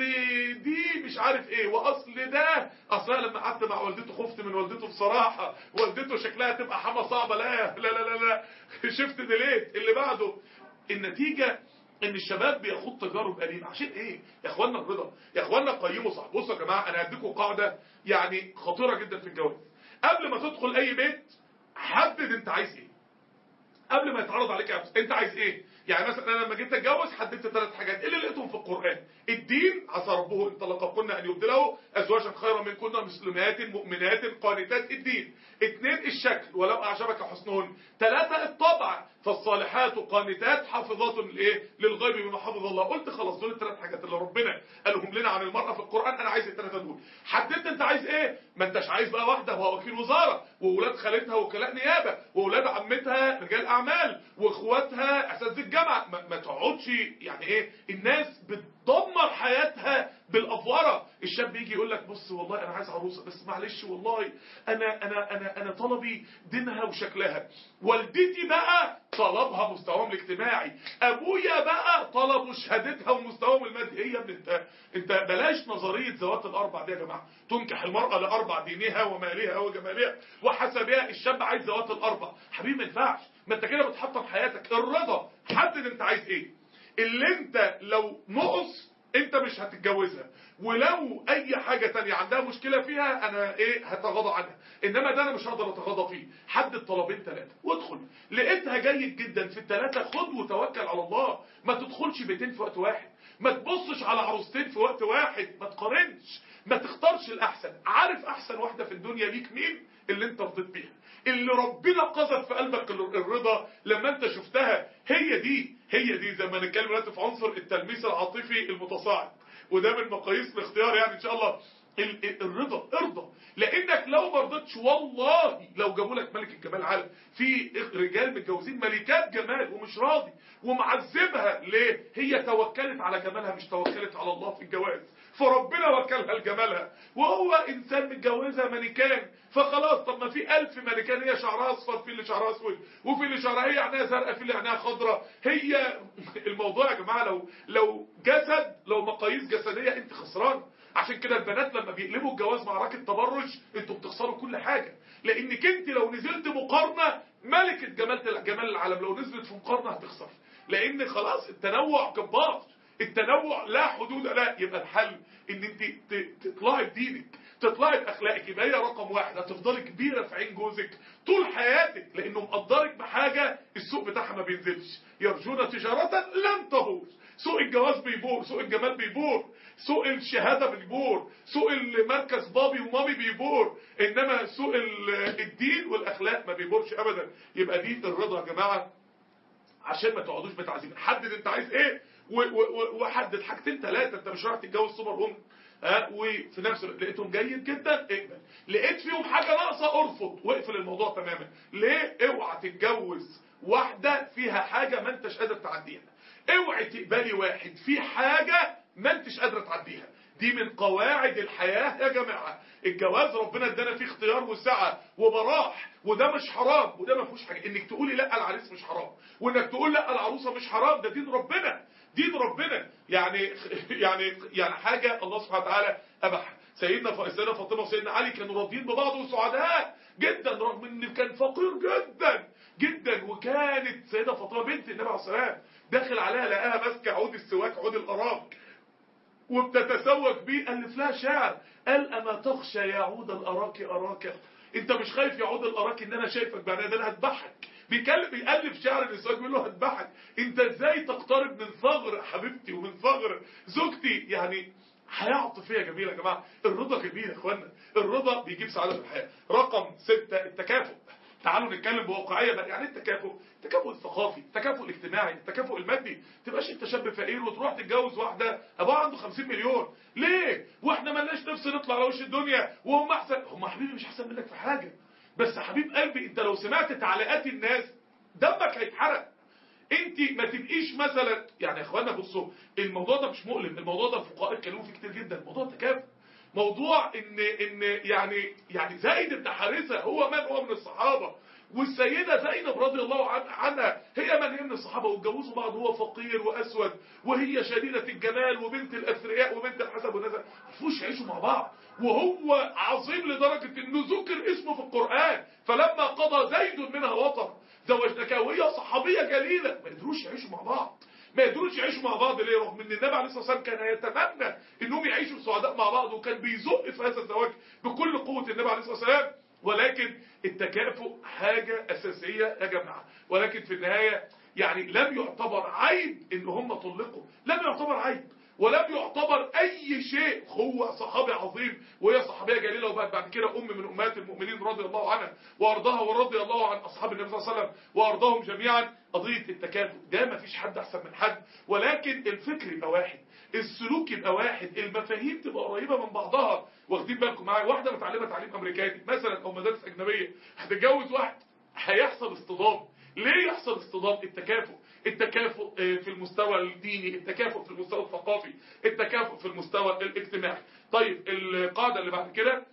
دي مش عارف ايه واصل ده اصل أنا لما قعدت مع والدته خفت من والدته بصراحه والدته شكلها تبقى حما صعبه لا لا لا لا, لا. شفت ديليت اللي بعده النتيجه ان الشباب بياخد تجارب أليمة عشان ايه يا اخوانا الرضا يا اخوانا قيموا صح بصوا يا جماعه انا هديكم قاعده يعني خطيره جدا في الجواز قبل ما تدخل اي بيت حدد انت عايز ايه قبل ما يتعرض عليك أمس. انت عايز ايه يعني مثلا انا لما جيت اتجوز حددت ثلاث حاجات ايه اللي لقيتهم في القران الدين عسى ربه ان طلقكن ان يبدله ازواجا خيرا منكن مسلمات مؤمنات قانتات الدين اثنين الشكل ولو اعجبك حسنهن ثلاثه الطبع فالصالحات قانتات حافظات لايه للغيب بما حفظ الله قلت خلاص دول الثلاث حاجات اللي ربنا قالهم لنا عن المراه في القران انا عايز الثلاثه دول حددت انت عايز ايه ما انتش عايز بقى واحده هو وكيل وزاره واولاد خالتها وكلاء نيابه واولاد عمتها رجال اعمال واخواتها اساتذه الجامعه ما, ما تقعدش يعني ايه الناس بتدمر حياتها بالافوره الشاب يجي يقول لك بص والله انا عايز عروسه بس معلش والله انا انا انا انا طلبي دينها وشكلها والدتي بقى طلبها مستواهم الاجتماعي ابويا بقى طلبوا شهادتها ومستواهم المادي ايه يا ابني انت انت بلاش نظريه ذوات الاربع دي يا جماعه تنكح المراه لاربع دينها ومالها وجمالها وحسبها الشاب عايز ذوات الاربع حبيبي ما ينفعش ما انت كده بتحطم حياتك الرضا حدد انت عايز ايه اللي انت لو نقص انت مش هتتجوزها ولو اي حاجة تانية عندها مشكلة فيها انا ايه هتغاضى عنها انما ده انا مش هقدر اتغاضى فيه حدد طلبين ثلاثة وادخل لقيتها جيد جدا في الثلاثة خد وتوكل على الله ما تدخلش بيتين في وقت واحد ما تبصش على عروستين في وقت واحد ما تقارنش ما تختارش الاحسن عارف احسن واحدة في الدنيا ليك مين اللي انت رضيت بيها اللي ربنا قذف في قلبك الرضا لما انت شفتها هي دي هي دي زي ما نتكلم دلوقتي في عنصر التلميس العاطفي المتصاعد وده من مقاييس الاختيار يعني ان شاء الله ال- ال- الرضا ارضى لانك لو ما رضيتش والله لو جابوا لك ملك الجمال عالم في رجال متجوزين ملكات جمال ومش راضي ومعذبها ليه هي توكلت على جمالها مش توكلت على الله في الجواز فربنا وكلها لجمالها وهو انسان متجوزها ملكان فخلاص طب ما في ألف ملكان هي شعرها اصفر في اللي شعرها اسود وفي اللي شعرها هي عينيها زرقاء في اللي عينيها خضراء هي الموضوع يا جماعه لو لو جسد لو مقاييس جسديه انت خسران عشان كده البنات لما بيقلبوا الجواز معركه تبرج انتوا بتخسروا كل حاجه لانك انت لو نزلت مقارنه ملكه جمال جمال العالم لو نزلت في مقارنه هتخسر لان خلاص التنوع جبار التنوع لا حدود لا يبقى الحل ان انت ت- تطلعي بدينك تطلعي باخلاقك يبقى هي رقم واحد هتفضلي كبيره في عين جوزك طول حياتك لانه مقدرك بحاجه السوق بتاعها ما بينزلش يرجون تجاره لن تبور سوق الجواز بيبور سوق الجمال بيبور سوق الشهاده بيبور سوق المركز بابي ومامي بيبور انما سوق ال- الدين والاخلاق ما بيبورش ابدا يبقى دي الرضا يا جماعه عشان ما تقعدوش متعذبين حدد انت عايز ايه و- و- و- وحدد حاجتين ثلاثه انت مش رايح تتجوز سوبر وومن ها وفي نفس الوقت لقيتهم جيد جدا اقبل لقيت فيهم حاجه ناقصه ارفض واقفل الموضوع تماما ليه اوعى تتجوز واحده فيها حاجه ما انتش قادر تعديها اوعي تقبلي واحد في حاجه ما انتش قادره تعديها دي من قواعد الحياة يا جماعة الجواز ربنا ادانا فيه اختيار وسعة وبراح وده مش حرام وده ما فيهوش حاجة انك تقولي لا العريس مش حرام وانك تقول لا العروسة مش حرام ده دين ربنا دين ربنا يعني يعني يعني حاجة الله سبحانه وتعالى اباحها سيدنا ف- سيدنا فاطمة وسيدنا علي كانوا راضيين ببعض وسعداء جدا رغم ان كان فقير جدا جدا وكانت سيدة فاطمة بنت النبي عليه الصلاة والسلام داخل عليها لقاها ماسكة عود السواك عود الأراك وبتتسوق بيه ألف لها شعر قال أما تخشى يا عود الأراك أراك أنت مش خايف يا عود الأراك إن أنا شايفك بعد ده أنا هذبحك بيكلم بيألف شعر النسوان بيقول له هذبحك أنت إزاي تقترب من ثغر حبيبتي ومن ثغر زوجتي يعني حياة عاطفية جميلة يا جماعة الرضا جميل يا اخوانا الرضا بيجيب سعادة في الحياة رقم ستة التكافؤ تعالوا نتكلم بواقعية بقى يعني إيه التكافؤ التكافؤ الثقافي التكافؤ الاجتماعي التكافؤ المادي تبقاش انت شاب فقير وتروح تتجوز واحدة ابوها عنده 50 مليون ليه واحنا ملناش نفس نطلع على وش الدنيا وهم احسن هم حبيبي مش احسن منك في حاجة بس حبيب قلبي انت لو سمعت تعليقات الناس دمك هيتحرق انت ما تبقيش مثلا يعني يا اخوانا بصوا الموضوع ده مش مؤلم الموضوع ده الفقهاء اتكلموا فيه كتير جدا موضوع التكافؤ موضوع ان ان يعني يعني زيد بن حارثه هو من هو من الصحابه والسيدة زينب رضي الله عن- عنها هي من هي من الصحابة واتجوزوا بعض هو فقير وأسود وهي شديدة الجمال وبنت الأثرياء وبنت الحسب والنسب مفوش يعيشوا مع بعض وهو عظيم لدرجة انه ذكر اسمه في القرآن فلما قضى زيد منها وطر زوجناكها وهي صحابية جليلة ما قدروش يعيشوا مع بعض ما يقدروش يعيشوا مع بعض ليه رغم ان النبي عليه الصلاه والسلام كان يتمنى انهم يعيشوا سعداء مع بعض وكان بيزق في هذا الزواج بكل قوه النبي عليه الصلاه والسلام ولكن التكافؤ حاجه اساسيه يا جماعه ولكن في النهايه يعني لم يعتبر عيب ان هم طلقوا لم يعتبر عيب ولم يعتبر اي شيء هو صحابي عظيم وهي صحابيه جليله وبعد بعد كده ام من امهات المؤمنين رضي الله عنها وارضاها ورضي الله عن اصحاب النبي صلى الله عليه وسلم وارضاهم جميعا قضيه التكافؤ ده ما فيش حد احسن من حد ولكن الفكر يبقى واحد السلوك يبقى واحد المفاهيم تبقى قريبه من بعضها واخدين بالكم معايا واحده متعلمه تعليم امريكاني مثلا او مدارس اجنبيه هتتجوز واحد هيحصل اصطدام ليه يحصل اصطدام التكافؤ التكافؤ آه، في المستوى الديني التكافؤ في المستوى الثقافي التكافؤ في المستوى الاجتماعي طيب القاعدة اللي بعد كده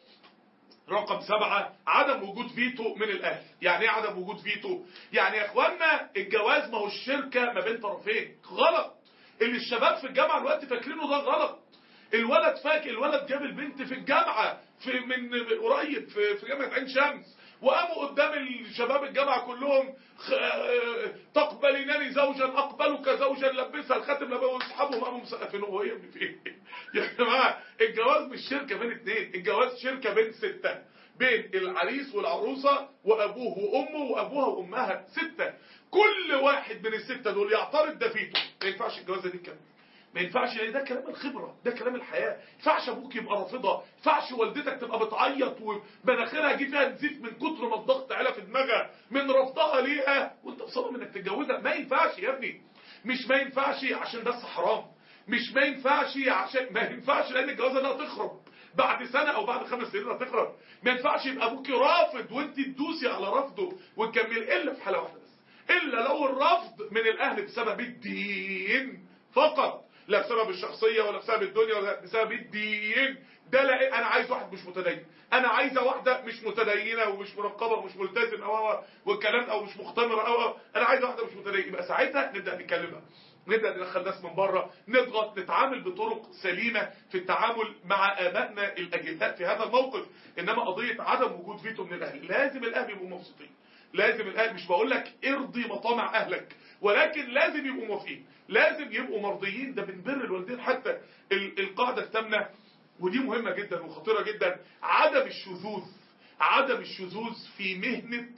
رقم سبعة عدم وجود فيتو من الأهل يعني ايه عدم وجود فيتو يعني يا اخوانا الجواز ما هو الشركة ما بين طرفين غلط اللي الشباب في الجامعة الوقت فاكرينه ده غلط الولد فاكر الولد جاب البنت في الجامعة في من قريب في, في جامعة عين شمس وقاموا قدام الشباب الجامعة كلهم خ- آه، تقبلينني زوجا أقبلك زوجا لبسها الخاتم لبسها واصحابهم قاموا مسقفينه وهو يا ابني في ايه؟ يا جماعة الجواز مش شركة بين اتنين الجواز شركة بين ستة بين العريس والعروسة وأبوه وأمه وأبوها وأمها ستة كل واحد من الستة دول يعترض ده فيته ما ينفعش الجوازة دي تكمل ما ينفعش يعني ده كلام الخبرة ده كلام الحياة ما ينفعش ابوك يبقى رافضها ما ينفعش والدتك تبقى بتعيط ومناخيرها جه فيها نزيف من كتر ما الضغط عليها في دماغها من رفضها ليها وانت مصمم انك تتجوزها ما ينفعش يا ابني مش ما ينفعش عشان بس حرام مش ما ينفعش عشان ما ينفعش لان الجوازه ده هتخرب بعد سنة او بعد خمس سنين هتخرب ما ينفعش يبقى ابوك رافض وانت تدوسي على رفضه وتكمل الا في حالة واحدة بس الا لو الرفض من الاهل بسبب الدين فقط لا بسبب الشخصية ولا بسبب الدنيا ولا بسبب الدين ده لا انا عايز واحد مش متدين انا عايزه واحده مش متدينه ومش منقبه ومش ملتزم او أو والكلام او مش مختمره او أو. انا عايز واحده مش متدينه يبقى ساعتها نبدا نتكلمها نبدا ندخل ناس من بره نضغط نتعامل بطرق سليمه في التعامل مع ابائنا الاجلاء في هذا الموقف انما قضيه عدم وجود فيتو من الاهل لازم الاهل يبقوا مبسوطين لازم الاهل مش بقول لك ارضي مطامع اهلك ولكن لازم يبقوا موافقين لازم يبقوا مرضيين ده من بر الوالدين حتى ال- القاعده الثامنه ودي مهمه جدا وخطيره جدا عدم الشذوذ عدم الشذوذ في مهنه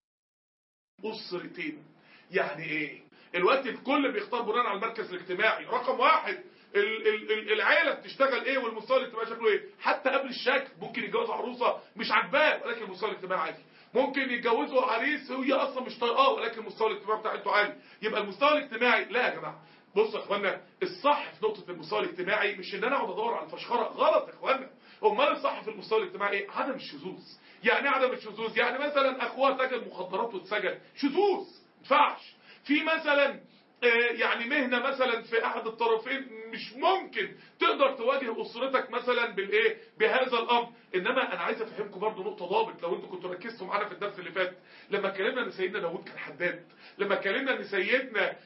اسرتين يعني ايه الوقت الكل بيختار بناء على المركز الاجتماعي رقم واحد ال ال ال العيله بتشتغل ايه والمستوى الاجتماعي شكله ايه حتى قبل الشكل ممكن يتجوز عروسه مش عاجباه ولكن المستوى الاجتماعي عادي ممكن يتجوزوا عريس وهي اصلا مش طايقاه ولكن المستوى الاجتماعي بتاعته عالي يبقى المستوى الاجتماعي لا يا جماعه بصوا يا اخوانا الصح في نقطه المستوى الاجتماعي مش ان انا اقعد ادور على الفشخره غلط يا اخوانا امال الصح في المستوى الاجتماعي ايه عدم الشذوذ يعني ايه عدم الشذوذ يعني مثلا اخوها تاجر مخدرات واتسجن شذوذ ما ينفعش في مثلا يعني مهنة مثلا في احد الطرفين مش ممكن تقدر تواجه اسرتك مثلا بالايه بهذا الامر انما انا عايز افهمكم برضو نقطة ضابط لو انتوا كنتوا ركزتوا معانا في الدرس اللي فات لما اتكلمنا ان سيدنا داوود كان حداد لما اتكلمنا ان سيدنا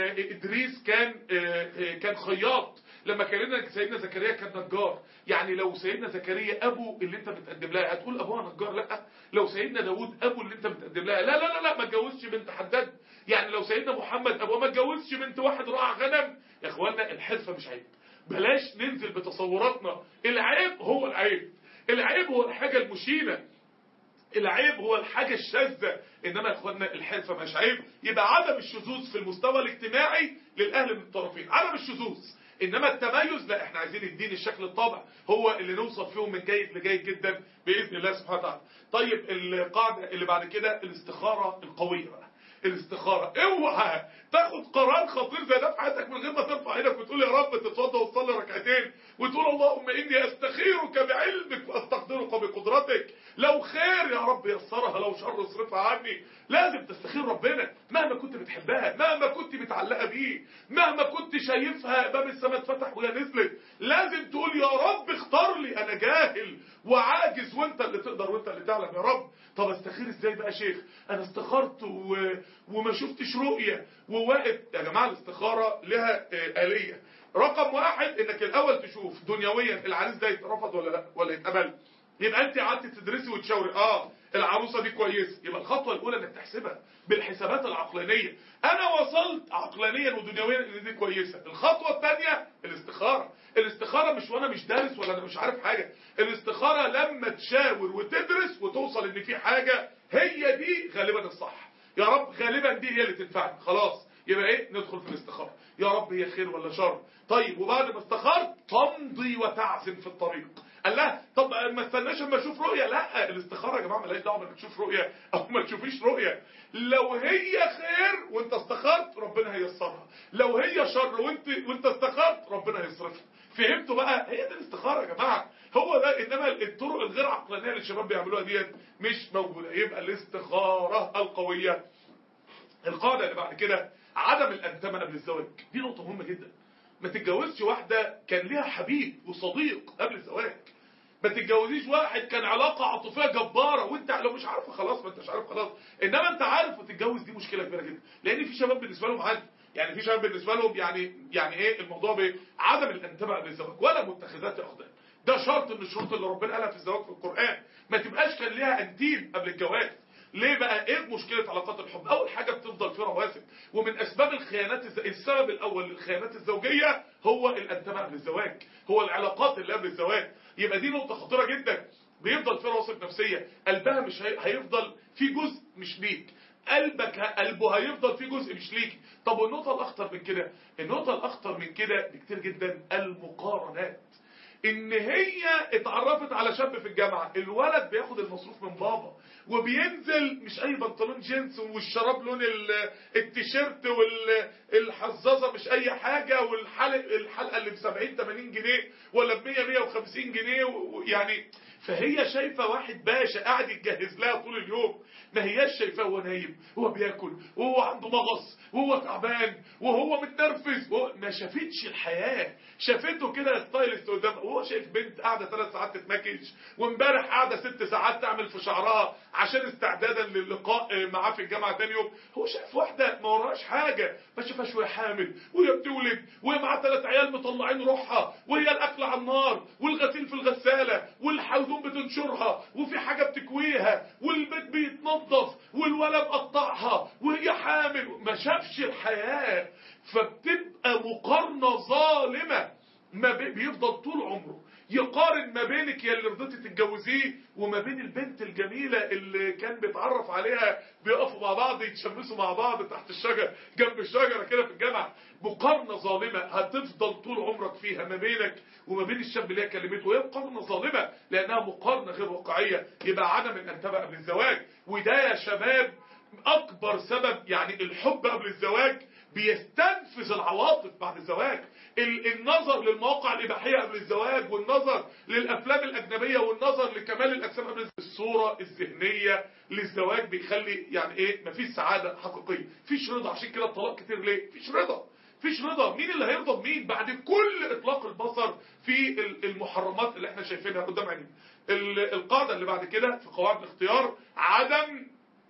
ادريس كان كان خياط لما اتكلمنا ان سيدنا زكريا كان نجار يعني لو سيدنا زكريا ابو اللي انت بتقدم لها هتقول ابوها نجار لا لو سيدنا داوود ابو اللي انت بتقدم لها لا لا لا لا ما اتجوزش بنت حداد يعني لو سيدنا محمد ابوه ما اتجوزش بنت واحد راعى غنم يا اخوانا الحرفه مش عيب بلاش ننزل بتصوراتنا العيب هو العيب العيب هو الحاجه المشينه العيب هو الحاجة الشاذة انما يا اخوانا الحرفة مش عيب يبقى عدم الشذوذ في المستوى الاجتماعي للاهل من الطرفين عدم الشذوذ انما التميز لا احنا عايزين الدين الشكل الطابع هو اللي نوصل فيهم من جيد لجيد جدا باذن الله سبحانه وتعالى طيب القاعدة اللي بعد كده الاستخارة القوية بقى الاستخارة اوعى تاخد قرار خطير زي ده في حياتك من غير ما ترفع ايدك وتقول يا رب تتوضى وتصلي ركعتين وتقول اللهم اني استخيرك بعلمك واستقدرك بقدرتك لو خير يا رب يسرها لو شر اصرفها عني لازم تستخير ربنا مهما كنت بتحبها مهما كنت متعلقه بيه مهما كنت شايفها باب السماء اتفتح وهي نزلت لازم تقول يا رب اختار لي انا جاهل وعاجز وانت اللي تقدر وانت اللي تعلم يا رب طب استخير ازاي بقى شيخ انا استخرت و... وما شفتش رؤية وواقف يا جماعة الاستخارة لها آلية رقم واحد انك الاول تشوف دنيويا العريس ده يترفض ولا لا ولا يتقبل يبقى انت قعدت تدرسي وتشاوري اه العروسه دي كويس يبقى الخطوه الاولى انك تحسبها بالحسابات العقلانيه انا وصلت عقلانيا ودنيويا ان دي كويسه الخطوه الثانيه الاستخاره الاستخاره مش وانا مش دارس ولا انا مش عارف حاجه الاستخاره لما تشاور وتدرس وتوصل ان في حاجه هي دي غالبا الصح يا رب غالبا دي هي اللي تنفعني خلاص يبقى ايه ندخل في الاستخاره يا رب هي خير ولا شر طيب وبعد ما استخرت تمضي وتعزم في الطريق قال لها طب ما استناش اما اشوف رؤيه لا الاستخاره يا جماعه مالهاش دعوه انك تشوف رؤيه او ما تشوفيش رؤيه لو هي خير وانت استخرت ربنا هيسرها لو هي شر وانت وانت استخرت ربنا هيصرفها فهمتوا بقى هي دي الاستخاره يا جماعه هو ده انما الطرق الغير عقلانيه اللي الشباب بيعملوها ديت مش موجوده يبقى الاستخاره القويه القاعده اللي بعد كده عدم الانتمه قبل الزواج دي نقطه مهمه جدا ما تتجوزش واحده كان ليها حبيب وصديق قبل الزواج ما تتجوزيش واحد كان علاقة عاطفية جبارة وانت لو مش عارفه خلاص ما انتش عارف خلاص انما انت عارف وتتجوز دي مشكلة كبيرة جدا لان في شباب بالنسبة لهم عادي يعني في شباب بالنسبة لهم يعني يعني ايه الموضوع بعدم الانتماء قبل الزواج ولا متخذات اخدان ده شرط من الشروط اللي ربنا قالها في الزواج في القرآن ما تبقاش كان ليها انتيم قبل الجواز ليه بقى ايه مشكلة علاقات الحب اول حاجة بتفضل في رواسب ومن اسباب الخيانات الز... السبب الاول للخيانات الزوجية هو الانتماء قبل الزواج هو العلاقات اللي قبل الزواج يبقى دي نقطة خطيرة جدا بيفضل في رواسب نفسية قلبها مش هي... هيفضل في جزء مش ليك قلبك قلبه هيفضل فيه جزء مش ليك طب والنقطة الاخطر من كده النقطة الاخطر من كده بكتير جدا المقارنات ان هي اتعرفت على شاب في الجامعة الولد بياخد المصروف من بابا وبينزل مش اي بنطلون جينز والشراب لون التيشيرت والحزازة مش اي حاجة والحلق الحلقة اللي ب 70 80 جنيه ولا ب 100 150 جنيه يعني فهي شايفة واحد باشا قاعد يتجهز لها طول اليوم ما هياش شايفاه وهو نايم وهو بياكل وهو عنده مغص وهو تعبان وهو متنرفز وهو ما شافتش الحياة شافته كده ستايلست قدام وهو شايف بنت قاعدة ثلاث ساعات تتمكج وامبارح قاعدة ست ساعات تعمل في شعرها عشان استعدادا للقاء معاه في الجامعة تاني يوم هو شايف واحدة ما وراهاش حاجة ما شافهاش وهي حامل وهي بتولد وهي معاها ثلاث عيال مطلعين روحها وهي الاكل على النار والغسيل في الغسالة والحوضون بتنشرها وفي حاجة بتكويها والبيت بيتنظف والولد مقطعها وهي حامل ما شافش الحياة فبتبقى مقارنة ظالمة ما بي- بيفضل طول عمره يقارن ما بينك يا اللي رضيتي تتجوزيه وما بين البنت الجميلة اللي كان بيتعرف عليها بيقفوا مع بعض يتشمسوا مع بعض تحت الشجر جنب الشجرة كده في الجامعة مقارنة ظالمة هتفضل طول عمرك فيها ما بينك وما بين الشاب اللي هي كلمته وهي مقارنة ظالمة لأنها مقارنة غير واقعية يبقى عدم الأنتبه قبل الزواج وده يا شباب أكبر سبب يعني الحب قبل الزواج بيستنفذ العواطف بعد الزواج ال- النظر للمواقع الإباحية قبل الزواج والنظر للأفلام الأجنبية والنظر لكمال الأجسام قبل الزواج الصورة الذهنية للزواج بيخلي يعني إيه مفيش سعادة حقيقية مفيش رضا عشان كده الطلاق كتير ليه مفيش رضا مفيش رضا مين اللي هيرضى بمين بعد كل اطلاق البصر في ال- المحرمات اللي احنا شايفينها قدام عينينا ال- القاعدة اللي بعد كده في قواعد الاختيار عدم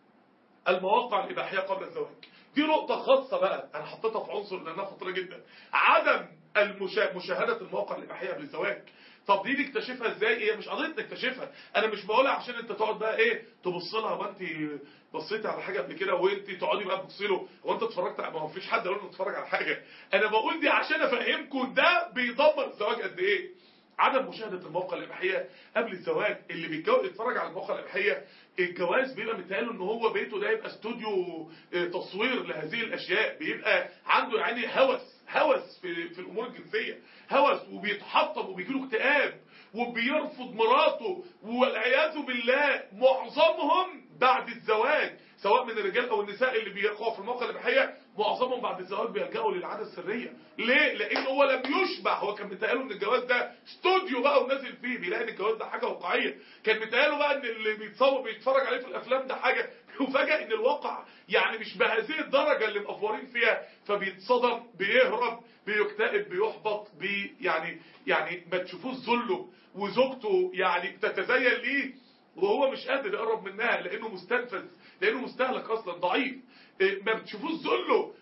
المواقع الإباحية قبل الزواج دي نقطة خاصة بقى أنا حطيتها في عنصر لأنها خطيرة جدا عدم المشا... مشاهدة المواقع الإباحية قبل الزواج طب دي نكتشفها ازاي هي مش قضيه نكتشفها انا مش بقولها عشان انت تقعد بقى ايه تبص لها وانت بصيتي على حاجه قبل كده وانت تقعدي بقى تبصي له هو انت اتفرجت ما هو مفيش حد قال له اتفرج على حاجه انا بقول دي عشان افهمكم ده بيدمر الزواج قد ايه عدم مشاهدة المواقع الإباحية قبل الزواج اللي بيتجوز يتفرج على المواقع الإباحية الجواز بيبقى متهيأله ان هو بيته ده يبقى استوديو آه، تصوير لهذه الأشياء بيبقى عنده يعني هوس هوس في, في الأمور الجنسية هوس وبيتحطم وبيجيله اكتئاب وبيرفض مراته والعياذ بالله معظمهم بعد الزواج سواء من الرجال او النساء اللي بيقعوا في المواقع الاباحيه معظمهم بعد الزواج بيلجأوا للعاده السريه ليه لان هو لم يشبع هو كان متهيأله ان الجواز ده استوديو بقى ونازل فيه بيلاقي ان الجواز ده حاجه واقعيه كان متهيأله بقى ان اللي بيتصور بيتفرج عليه في الافلام ده حاجه وفجأة ان الواقع يعني مش بهذه الدرجه اللي مقفورين فيها فبيتصدم بيهرب بيكتئب بيحبط بي يعني يعني ما تشوفوش ذله وزوجته يعني بتتزين ليه وهو مش قادر يقرب منها لانه مستنفذ لانه مستهلك اصلا ضعيف إيه، ما بتشوفوش ذله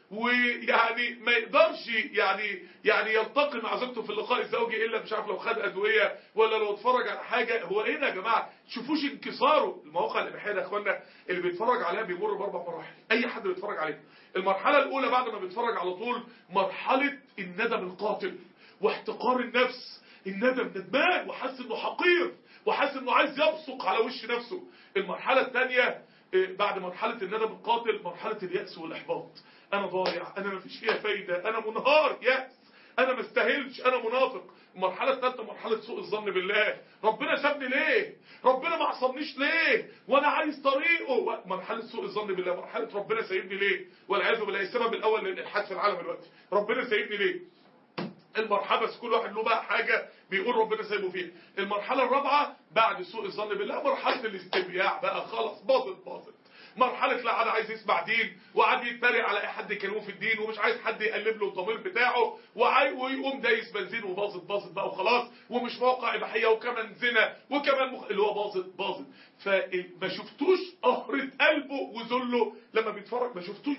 ويعني ما يقدرش يعني يعني يلتقي مع زوجته في اللقاء الزوجي الا مش عارف لو خد ادويه ولا لو اتفرج على حاجه هو ايه ده يا جماعه تشوفوش انكساره المواقع الاباحيه ده يا اخوانا اللي بيتفرج عليها بيمر باربع مراحل اي حد بيتفرج عليها المرحله الاولى بعد ما بيتفرج على طول مرحله الندم القاتل واحتقار النفس الندم ندمان وحاسس انه حقير وحاسس انه عايز يبصق على وش نفسه المرحله الثانيه بعد مرحله الندم القاتل مرحله الياس والاحباط انا ضايع انا مفيش فيها فايده انا منهار ياس انا ما استاهلش انا منافق المرحله الثالثه مرحله سوء الظن بالله ربنا سابني ليه ربنا ما عصمنيش ليه وانا عايز طريقه مرحله سوء الظن بالله مرحله ربنا سايبني ليه والعياذ بالله السبب الاول للالحاد في العالم دلوقتي ربنا سايبني ليه المرحله بس كل واحد له بقى حاجه بيقول ربنا سايبه فيها المرحله الرابعه بعد سوء الظن بالله مرحله الاستبياع بقى خلاص باظت باظت مرحلة لا قاعد عايز يسمع دين وقعد يتريق على اي حد يكلمه في الدين ومش عايز حد يقلب له الضمير بتاعه وعاي ويقوم دايس بنزين وباظت باظت بقى وخلاص ومش موقع اباحيه وكمان زنا وكمان مخ... اللي هو باظت باظت فما شفتوش قهرة قلبه وذله لما بيتفرج ما شفتوش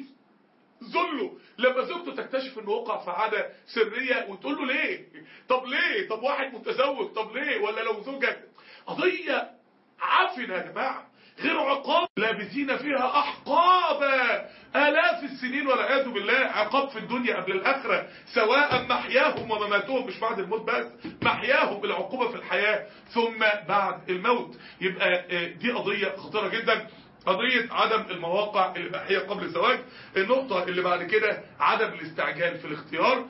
ذله لما زوجته تكتشف انه وقع في عاده سريه وتقول له ليه طب ليه طب واحد متزوج طب ليه ولا لو زوجك قضيه عفنه يا جماعه غير عقاب لابسين فيها احقابا الاف السنين والعياذ بالله عقاب في الدنيا قبل الاخره سواء محياهم ومماتهم مش بعد الموت بس محياهم العقوبه في الحياه ثم بعد الموت يبقى دي قضيه خطيره جدا قضية عدم المواقع الإباحية قبل الزواج النقطة اللي بعد كده عدم الاستعجال في الاختيار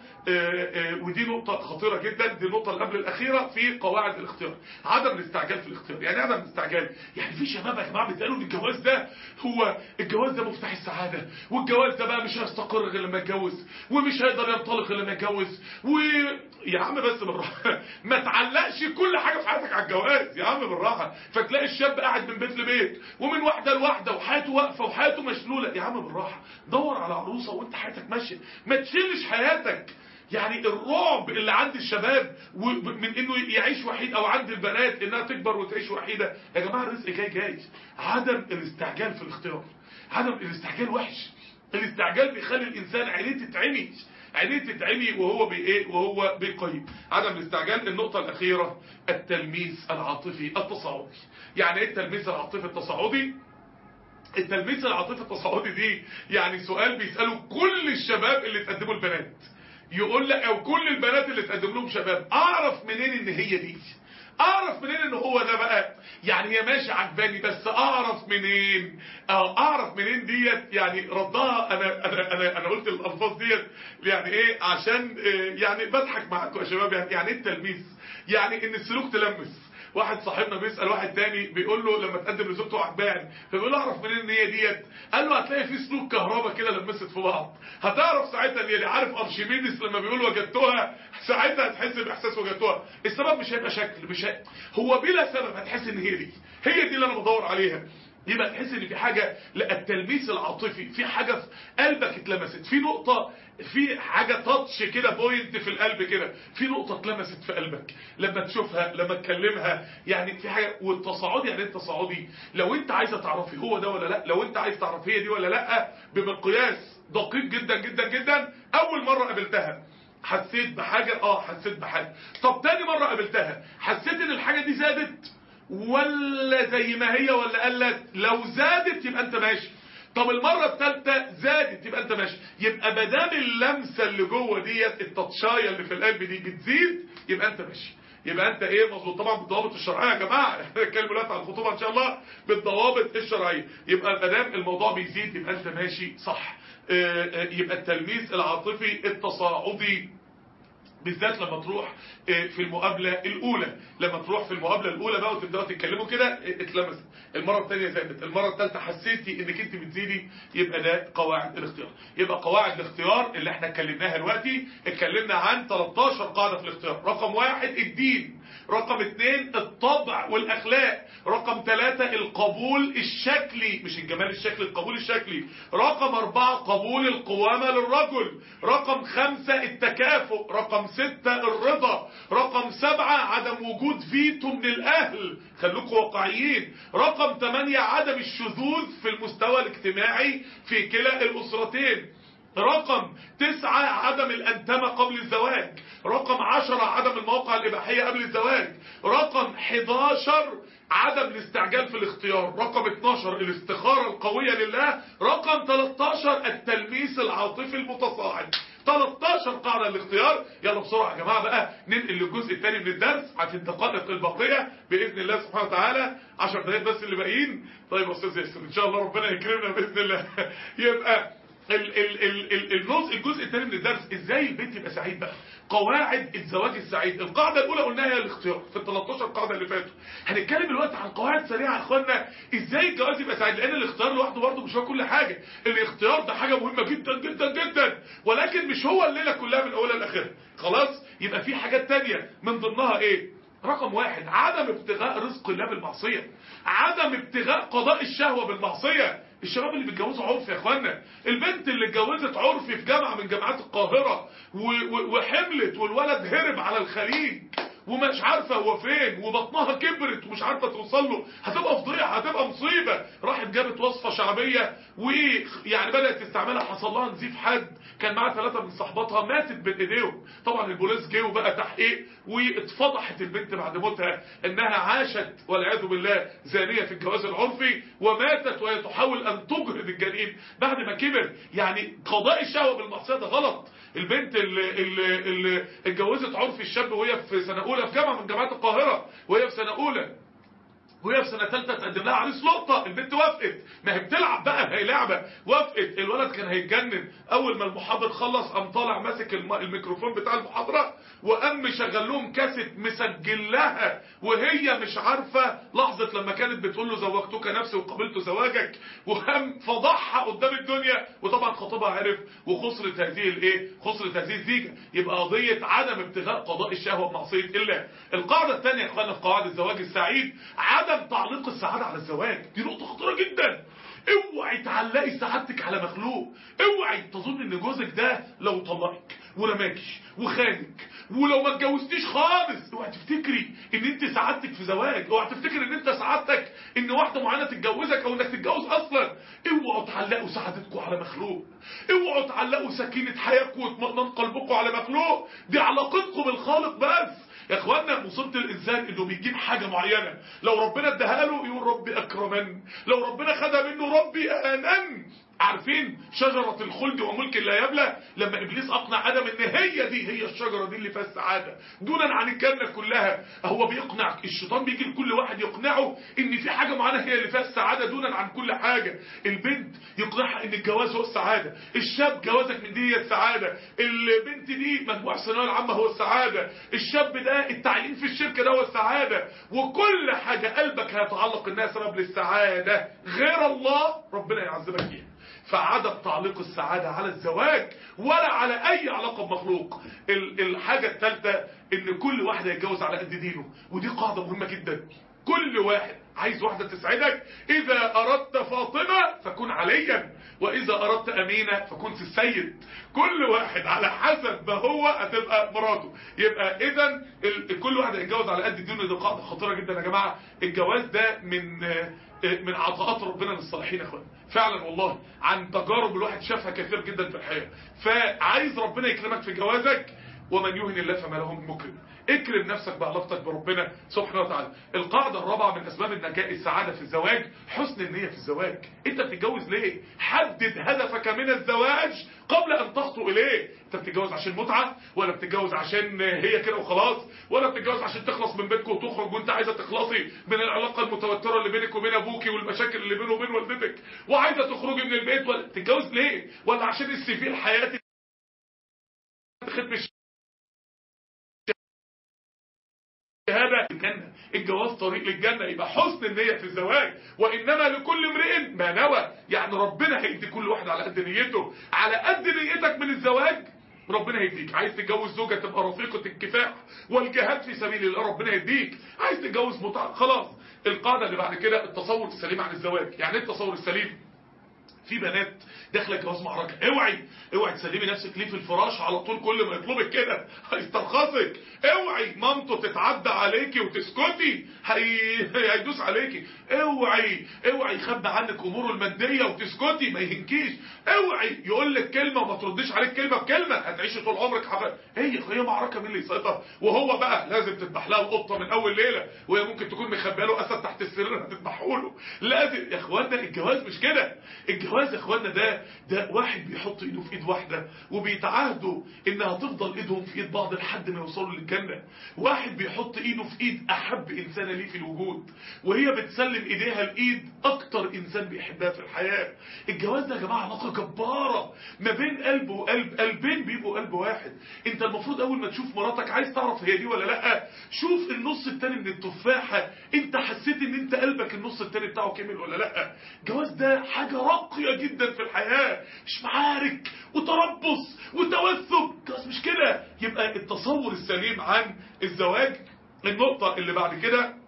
ودي نقطة خطيرة جدا دي النقطة اللي قبل الأخيرة في قواعد الاختيار عدم الاستعجال في الاختيار يعني عدم الاستعجال يعني في شباب يا جماعة بيتقالوا ان الجواز ده هو الجواز ده مفتاح السعادة والجواز ده بقى مش هيستقر غير لما يتجوز ومش هيقدر ينطلق غير لما يتجوز و يا عم بس بالراحة ما تعلقش كل حاجة في حياتك على الجواز يا عم بالراحة فتلاقي الشاب قاعد من بيت لبيت ومن واحدة لواحدة وحياته واقفة وحياته مشلولة يا عم بالراحة دور على عروسة وانت حياتك ماشية ما تشيلش حياتك يعني الرعب اللي عند الشباب من انه يعيش وحيد او عند البنات انها تكبر وتعيش وحيدة يا جماعة الرزق جاي جاي عدم الاستعجال في الاختيار عدم الاستعجال وحش الاستعجال بيخلي الانسان عينيه تتعمي عينيه تتعمي وهو بايه وهو بيقيم عدم الاستعجال النقطة الأخيرة التلميذ العاطفي التصاعدي يعني ايه التلميذ العاطفي التصاعدي التلميذ العاطفي التصاعدي دي يعني سؤال بيسأله كل الشباب اللي تقدموا البنات يقول لك او كل البنات اللي تقدم لهم شباب اعرف منين ان هي دي اعرف منين ان هو ده بقى يعني هي ماشي عجباني بس اعرف منين اه اعرف منين ديت يعني ردها انا انا انا, أنا قلت الالفاظ ديت يعني ايه عشان إيه يعني بضحك معاكم يا شباب يعني يعني ايه التلميذ يعني ان السلوك تلمس واحد صاحبنا بيسأل واحد تاني بيقول له لما تقدم لزوجته عجبان فبيقول له اعرف منين ان هي ديت قال له هتلاقي في سلوك كهرباء كده لمست في بعض هتعرف ساعتها ان هي دي عارف ارشميدس لما بيقول وجدتها ساعتها هتحس باحساس وجدتها السبب مش هيبقى شكل مش هي... هو بلا سبب هتحس ان هي دي هي دي اللي انا بدور عليها يبقى تحس ان في حاجة لا التلميس العاطفي في حاجة في قلبك اتلمست في نقطة في حاجة تاتش كده بوينت في القلب كده في نقطة اتلمست في قلبك لما تشوفها لما تكلمها يعني في حاجة والتصاعدي يعني انت تصاعدي لو انت عايزة تعرفي هو ده ولا لا لو انت عايز تعرف هي دي ولا لا بمقياس دقيق جدا جدا جدا اول مرة قابلتها حسيت بحاجة اه حسيت بحاجة طب تاني مرة قابلتها حسيت ان الحاجة دي زادت ولا زي ما هي ولا قلت لو زادت يبقى انت ماشي طب المرة الثالثة زادت يبقى انت ماشي يبقى بدام اللمسة اللي جوه ديت التطشاية اللي في القلب دي بتزيد يبقى انت ماشي يبقى انت ايه مظبوط طبعا بالضوابط الشرعيه يا جماعه احنا بنتكلم دلوقتي عن الخطوبه ان شاء الله بالضوابط الشرعيه يبقى ما دام الموضوع بيزيد يبقى انت ماشي صح اه اه يبقى التلميذ العاطفي التصاعدي بالذات لما تروح في المقابلة الأولى لما تروح في المقابلة الأولى بقى وتبدأوا تتكلموا كده اتلمست المرة الثانية زادت المرة الثالثة حسيتي انك انت بتزيدي يبقى ده قواعد الاختيار يبقى قواعد الاختيار اللي احنا اتكلمناها دلوقتي اتكلمنا عن 13 قاعدة في الاختيار رقم واحد الدين رقم اثنين الطبع والأخلاق رقم ثلاثة القبول الشكلي مش الجمال الشكلي القبول الشكلي رقم أربعة قبول القوامة للرجل رقم خمسة التكافؤ رقم ستة الرضا رقم سبعة عدم وجود فيتو من الأهل خلوكوا واقعيين رقم ثمانية عدم الشذوذ في المستوى الاجتماعي في كلا الأسرتين رقم تسعة عدم الأنتمة قبل الزواج رقم عشرة عدم المواقع الإباحية قبل الزواج رقم 11 عدم الاستعجال في الاختيار رقم 12 الاستخارة القوية لله رقم 13 التلميس العاطفي المتصاعد 13 قاعدة الاختيار يلا بسرعة يا جماعة بقى ننقل للجزء الثاني من الدرس عشان الدقائق الباقية بإذن الله سبحانه وتعالى 10 دقايق بس اللي باقيين طيب يا أستاذ ياسر إن شاء الله ربنا يكرمنا بإذن الله يبقى ال ال ال ال النص الجزء الثاني من الدرس ازاي البيت يبقى سعيد بقى قواعد الزواج السعيد القاعدة الاولى قلناها هي الاختيار في ال 13 قاعدة اللي فاتوا هنتكلم دلوقتي عن قواعد سريعة يا اخوانا ازاي الجواز يبقى سعيد لان الاختيار لوحده برضه مش هو كل حاجة الاختيار ده حاجة مهمة جدا جدا جدا ولكن مش هو الليلة كلها من اولها لاخرها خلاص يبقى في حاجات تانية من ضمنها ايه رقم واحد عدم ابتغاء رزق الله بالمعصية عدم ابتغاء قضاء الشهوة بالمعصية الشباب اللي بيتجوزوا عرفي يا اخوانا البنت اللي اتجوزت عرفي في جامعة من جامعات القاهرة وحملت والولد هرب على الخليج ومش عارفة هو فين وبطنها كبرت ومش عارفة توصل له هتبقى فضيحة هتبقى مصيبة راحت جابت وصفة شعبية ويعني بدأت تستعملها حصل لها نزيف حد كان معاها ثلاثة من صحباتها ماتت بين ايديهم طبعا البوليس جه وبقى تحقيق واتفضحت البنت بعد موتها انها عاشت والعياذ بالله زانية في الجواز العرفي وماتت وهي تحاول ان تجهد الجنين بعد ما كبر يعني قضاء الشهوة بالمعصية ده غلط البنت اللي, اللي, اللي اتجوزت عرفي الشاب وهي في سنة اولى في جامعة من جامعات القاهرة وهي في سنة اولى وهي في سنة ثالثه تقدم لها عريس لقطة البنت وافقت ما هي بتلعب بقى هي لعبة وافقت الولد كان هيتجنن اول ما المحاضر خلص قام طالع ماسك الميكروفون بتاع المحاضرة وقام مشغل لهم كاسيت مسجل لها وهي مش عارفة لحظة لما كانت بتقول له زوجتك نفسي وقبلت زواجك وقام فضحها قدام الدنيا وطبعا خطيبها عرف وخسرت هذه الايه خسرت هذه الزيجة يبقى قضية عدم ابتغاء قضاء الشهوة بمعصية الله القاعدة الثانية يا اخوانا في قواعد الزواج السعيد عدم عدم تعليق السعادة على الزواج دي نقطة خطيرة جدا اوعي تعلقي سعادتك على مخلوق اوعي تظن ان جوزك ده لو طلقك ورماكي وخانك ولو ما اتجوزتيش خالص اوعي تفتكري ان انت سعادتك في زواج اوعي تفتكر ان انت سعادتك ان واحده معينه تتجوزك او انك تتجوز اصلا اوعوا تعلقوا سعادتكم على مخلوق اوعوا تعلقوا سكينه حياتكم واطمئنان قلبكم على مخلوق دي علاقتكم بالخالق بس يا اخوانا مصيبه الانسان انه بيجيب حاجه معينه لو ربنا اداها له يقول ربي اكرمن لو ربنا خدها منه ربي اهانن عارفين شجرة الخلد وملك لا يبلى لما ابليس اقنع ادم ان هي دي هي الشجرة دي اللي فيها السعادة دونا عن الجنة كلها هو بيقنع الشيطان بيجي لكل واحد يقنعه ان في حاجة معينة هي اللي فيها السعادة دونا عن كل حاجة البنت يقنعها ان الجواز هو السعادة الشاب جوازك من دي هي السعادة البنت دي مجموع الثانويه العامة هو السعادة الشاب ده التعيين في الشركة ده هو السعادة وكل حاجة قلبك هيتعلق انها سبب للسعادة غير الله ربنا يعذبك فيها فعدم تعليق السعادة على الزواج ولا على أي علاقة بمخلوق ال- الحاجة الثالثة إن كل واحد يتجوز على قد دينه ودي قاعدة مهمة جدا كل واحد عايز واحدة تسعدك إذا أردت فاطمة فكن عليا وإذا أردت أمينة فكن السيد كل واحد على حسب ما هو هتبقى مراته يبقى إذا ال- كل واحد يتجوز على قد دينه دي قاعدة خطيرة جدا يا جماعة الجواز ده من من عطاءات ربنا للصالحين يا اخوان فعلا والله عن تجارب الواحد شافها كثير جدا في الحياة فعايز ربنا يكرمك في جوازك ومن يهن الله فما له من مكرم اكرم نفسك بعلاقتك بربنا سبحانه وتعالى القاعدة الرابعة من اسباب النجاة السعادة في الزواج حسن النية في الزواج انت بتتجوز ليه حدد هدفك من الزواج قبل ان تخطو اليه انت بتتجوز عشان متعة ولا بتتجوز عشان هي كده وخلاص ولا بتتجوز عشان تخلص من بيتك وتخرج وانت عايزة تخلصي من العلاقة المتوترة اللي بينك وبين ابوكي والمشاكل اللي بينه وبين والدتك وعايزة تخرجي من البيت ولا تتجوز ليه ولا عشان السي في الحياتي ختم الشهادة الجنة الجواز طريق للجنة يبقى حسن النية في الزواج وإنما لكل امرئ ما نوى يعني ربنا هيدي كل واحد على قد نيته على قد نيتك من الزواج ربنا يهديك عايز تتجوز زوجة تبقى رفيقة الكفاح والجهاد في سبيل الله ربنا يهديك عايز تتجوز متعة خلاص القاعدة اللي بعد كده التصور السليم عن الزواج يعني ايه التصور السليم في بنات داخله جواز معركه اوعي اوعي تسلمي نفسك ليه في الفراش على طول كل ما يطلبك كده هيسترخصك اوعي مامته تتعدى عليكي وتسكتي هي... هيدوس عليكي اوعي اوعي يخبي عنك اموره الماديه وتسكتي ما يهنكيش اوعي يقول لك كلمه وما ترديش عليك كلمه بكلمه هتعيشي طول عمرك حفا هي هي معركه مين اللي يسيطر وهو بقى لازم تذبح لها القطه من اول ليله وهي ممكن تكون مخبيه له اسد تحت السرير هتذبحه له لازم يا اخوانا الجواز مش كده الجواز يا اخوانا ده ده واحد بيحط ايده في ايد واحده وبيتعاهدوا انها تفضل ايدهم في ايد بعض لحد ما يوصلوا للجنه واحد بيحط ايده في ايد احب انسان ليه في الوجود وهي بتسلم ايديها لايد اكتر انسان بيحبها في الحياه الجواز ده يا جماعه علاقه جباره ما بين قلب وقلب قلبين بيبقوا قلب واحد انت المفروض اول ما تشوف مراتك عايز تعرف هي دي ولا لا شوف النص التاني من التفاحه انت حسيت ان انت قلبك النص التاني بتاعه كامل ولا لا الجواز ده حاجه راقيه جدا في الحياه مش معارك وتربص وتوثب الجواز مش كده يبقى التصور السليم عن الزواج النقطه اللي بعد كده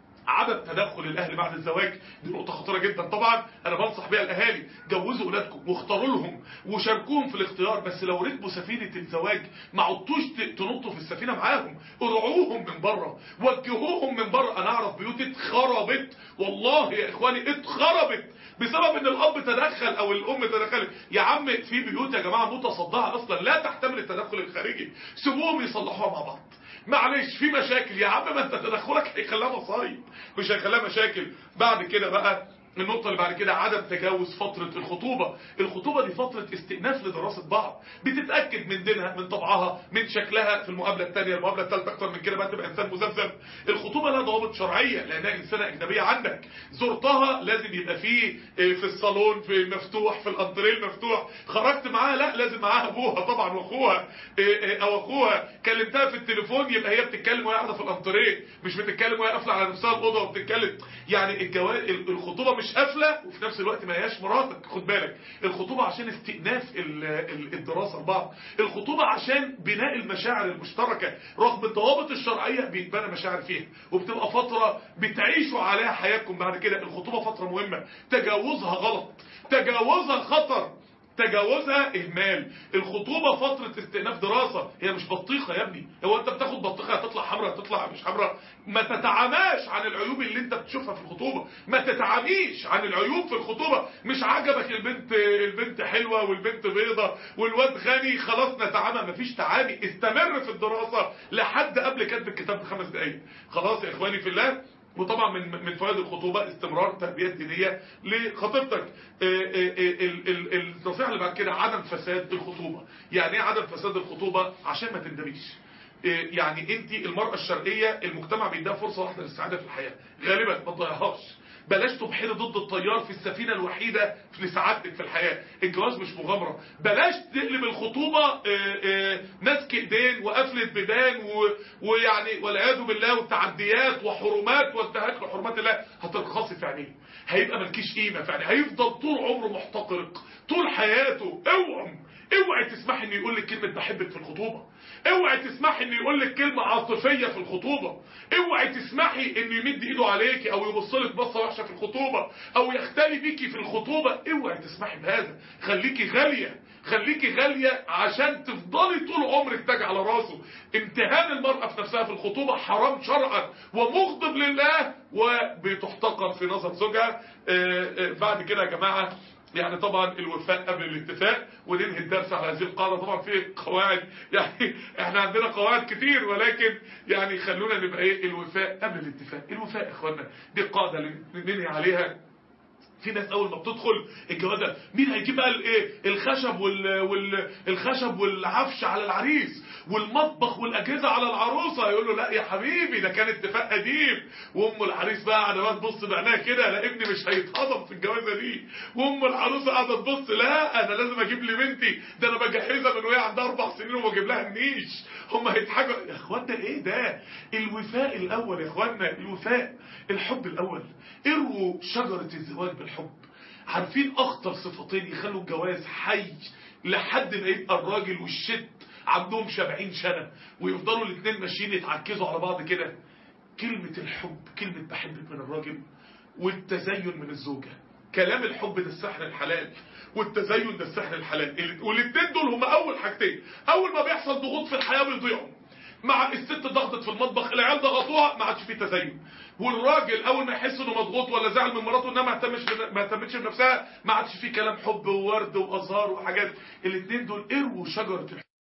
عدم تدخل الاهل بعد الزواج دي نقطه خطيره جدا طبعا انا بنصح بيها الاهالي جوزوا اولادكم واختاروا لهم وشاركوهم في الاختيار بس لو ركبوا سفينه الزواج ما عدتوش ت- تنطوا في السفينه معاهم ارعوهم من بره وجهوهم من بره انا اعرف بيوت اتخربت والله يا اخواني اتخربت بسبب ان الاب تدخل او الام تدخلت يا عم في بيوت يا جماعه متصدعه اصلا لا تحتمل التدخل الخارجي سيبوهم يصلحوها مع بعض معلش في مشاكل يا عم ما انت تدخلك هيخليها مصايب مش هيخليها مشاكل بعد كده بقى النقطة اللي بعد كده عدم تجاوز فترة الخطوبة الخطوبة دي فترة استئناف لدراسة بعض بتتأكد من دينها من طبعها من شكلها في المقابلة الثانية المقابلة الثالثة أكتر من كده بقى تبقى إنسان مذبذب الخطوبة لها ضوابط شرعية لأنها إنسانة أجنبية عندك زرتها لازم يبقى فيه اه، في الصالون في المفتوح في الأنتريه المفتوح خرجت معاها لا لازم معاها أبوها طبعا وأخوها اه، اه، أو أخوها كلمتها في التليفون يبقى هي بتتكلم وهي قاعدة في الأنتريه مش بتتكلم وهي قافلة على نفسها الأوضة وبتتكلم يعني الجواز الخطوبة مش قافلة وفي نفس الوقت ما هياش مراتك خد بالك الخطوبة عشان استئناف ال- ال- الدراسة لبعض الخطوبة عشان بناء المشاعر المشتركة رغم الضوابط الشرعية بيتبنى مشاعر فيها وبتبقى فترة بتعيشوا عليها حياتكم بعد كده الخطوبة فترة مهمة تجاوزها غلط تجاوزها خطر تجاوزها اهمال الخطوبة فترة استئناف دراسة هي مش بطيخة يا ابني هو انت بتاخد بطيخة هتطلع حمراء هتطلع مش حمراء ما تتعاماش عن العيوب اللي انت بتشوفها في الخطوبة ما تتعاميش عن العيوب في الخطوبة مش عجبك البنت البنت حلوة والبنت بيضة والواد غني خلاص نتعامى مفيش تعامي استمر في الدراسة لحد قبل كتب الكتاب بخمس دقايق خلاص يا اخواني في الله وطبعا من من فوائد الخطوبه استمرار تربيه دينيه لخطيبتك آه، آه، آه، ال- ال- النصيحه اللي بعد كده عدم فساد الخطوبه يعني ايه عدم فساد الخطوبه عشان ما تندميش إيه يعني انت المرأة الشرقية المجتمع بيديها فرصة واحدة للسعادة في الحياة غالبا ما تضيعهاش بلاش تبحري ضد التيار في السفينة الوحيدة لسعادتك في الحياة الجواز مش مغامرة بلاش تقلب الخطوبة آه، آه، نسك ايدين وقفلة بيبان و- ويعني والعياذ بالله والتعديات وحرمات وانتهاك لحرمات الله هترخصي في عينيه هيبقى ملكيش قيمة في عينيه هيفضل طول عمره محتقرك طول حياته اوعى اوعي تسمحي انه يقول لك كلمة بحبك في الخطوبة اوعي تسمحي انه يقول لك كلمة عاطفية في الخطوبة اوعي تسمحي انه يمد ايده عليكي او يبص لك بصة وحشة في الخطوبة او يختلي بيكي في الخطوبة اوعي تسمحي بهذا خليكي غالية خليكي غالية عشان تفضلي طول عمرك تاج على راسه امتهان المرأة في نفسها في الخطوبة حرام شرعا ومغضب لله وبتحتقر في نظر زوجها آه، آه، بعد كده يا جماعة يعني طبعا الوفاء قبل الاتفاق وننهي الدرس على هذه القاعدة طبعا في قواعد يعني احنا عندنا قواعد كتير ولكن يعني خلونا نبقى ايه الوفاء قبل الاتفاق الوفاء يا اخوانا دي القاعدة اللي ننهي عليها في ناس اول ما بتدخل الجوازه مين هيجيب بقى الايه الخشب وال وال الخشب والعفش على العريس والمطبخ والاجهزه على العروسه يقول له لا يا حبيبي ده كان اتفاق قديم وام العريس بقى قاعده بقى تبص بعينها كده لا ابني مش هيتهضم في الجوازه دي وام العروسه قاعده تبص لا انا لازم اجيب لي بنتي ده انا بجهزها من وهي عندها اربع سنين وبجيب لها النيش هم هيضحكوا يا اخوانا ايه ده الوفاء الاول يا اخوانا الوفاء الحب الاول اروا شجره الزواج بالحب عارفين اخطر صفتين يخلوا الجواز حي لحد ما يبقى الراجل والشت عندهم سبعين سنه ويفضلوا الاثنين ماشيين يتعكزوا على بعض كده كلمه الحب كلمه بحبك من الراجل والتزين من الزوجه كلام الحب ده السحر الحلال والتزين ده السحر الحلال والاثنين دول هما اول حاجتين اول ما بيحصل ضغوط في الحياه بيضيعوا مع الست ضغطت في المطبخ العيال ضغطوها ما عادش فيه تزين والراجل اول ما يحس انه مضغوط ولا زعل من مراته انها ما اهتمش بن- ما اهتمتش بنفسها ما عادش فيه كلام حب وورد وازهار وحاجات الاثنين دول ارووا شجره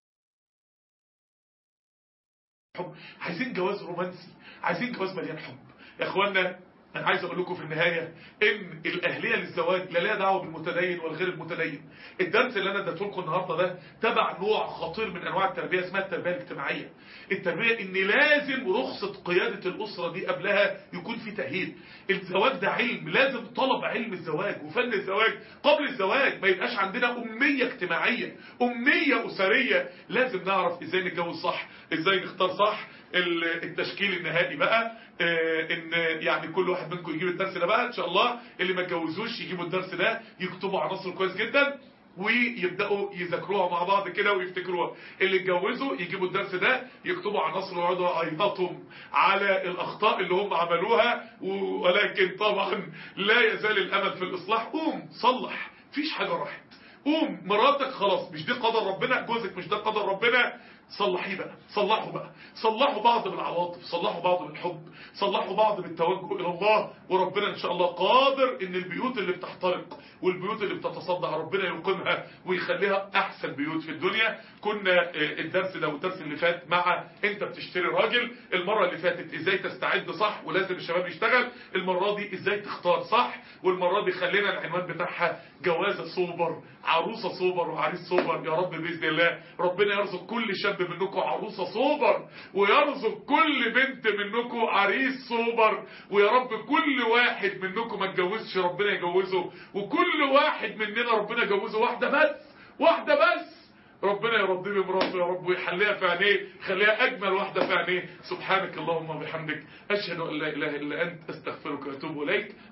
الحب عايزين جواز رومانسي عايزين جواز مليان حب يا اخوانا انا عايز اقول لكم في النهايه ان الاهليه للزواج لا لها دعوه بالمتدين والغير المتدين الدرس اللي انا اديته لكم النهارده ده تبع نوع خطير من انواع التربيه اسمها التربيه الاجتماعيه التربيه ان لازم رخصه قياده الاسره دي قبلها يكون في تاهيل الزواج ده علم لازم طلب علم الزواج وفن الزواج قبل الزواج ما يبقاش عندنا اميه اجتماعيه اميه اسريه لازم نعرف ازاي نتجوز صح ازاي نختار صح ال- التشكيل النهائي بقى آه، ان يعني كل واحد منكم يجيب الدرس ده بقى ان شاء الله اللي ما اتجوزوش يجيبوا الدرس ده يكتبوا عناصر كويس جدا ويبداوا يذاكروها مع بعض كده ويفتكروها اللي اتجوزوا يجيبوا الدرس ده يكتبوا عناصر ويقعدوا يعيطوا على الاخطاء اللي هم عملوها و- ولكن طبعا لا يزال الامل في الاصلاح قوم صلح مفيش حاجه راحت قوم مراتك خلاص مش دي قدر ربنا جوزك مش ده قدر ربنا صلحيه بقى صلحوا بقى صلحوا بعض بالعواطف صلحوا بعض بالحب صلحوا بعض بالتوجه الى الله وربنا ان شاء الله قادر ان البيوت اللي بتحترق والبيوت اللي بتتصدع ربنا يقيمها ويخليها احسن بيوت في الدنيا كنا آه، الدرس ده والدرس اللي فات مع انت بتشتري راجل المره اللي فاتت ازاي تستعد صح ولازم الشباب يشتغل المره دي ازاي تختار صح والمره دي خلينا العنوان بتاعها جوازه سوبر عروسه سوبر وعريس سوبر يا رب باذن الله ربنا يرزق كل شاب منكم عروسه سوبر ويرزق كل بنت منكم عريس سوبر ويا رب كل واحد منكم ما اتجوزش ربنا يجوزه وكل واحد مننا ربنا يجوزه واحده بس واحده بس ربنا يرضي بمراته يا رب ويحليها في عينيه خليها اجمل واحده في عينيه سبحانك اللهم وبحمدك اشهد ان لا اله الا انت استغفرك واتوب اليك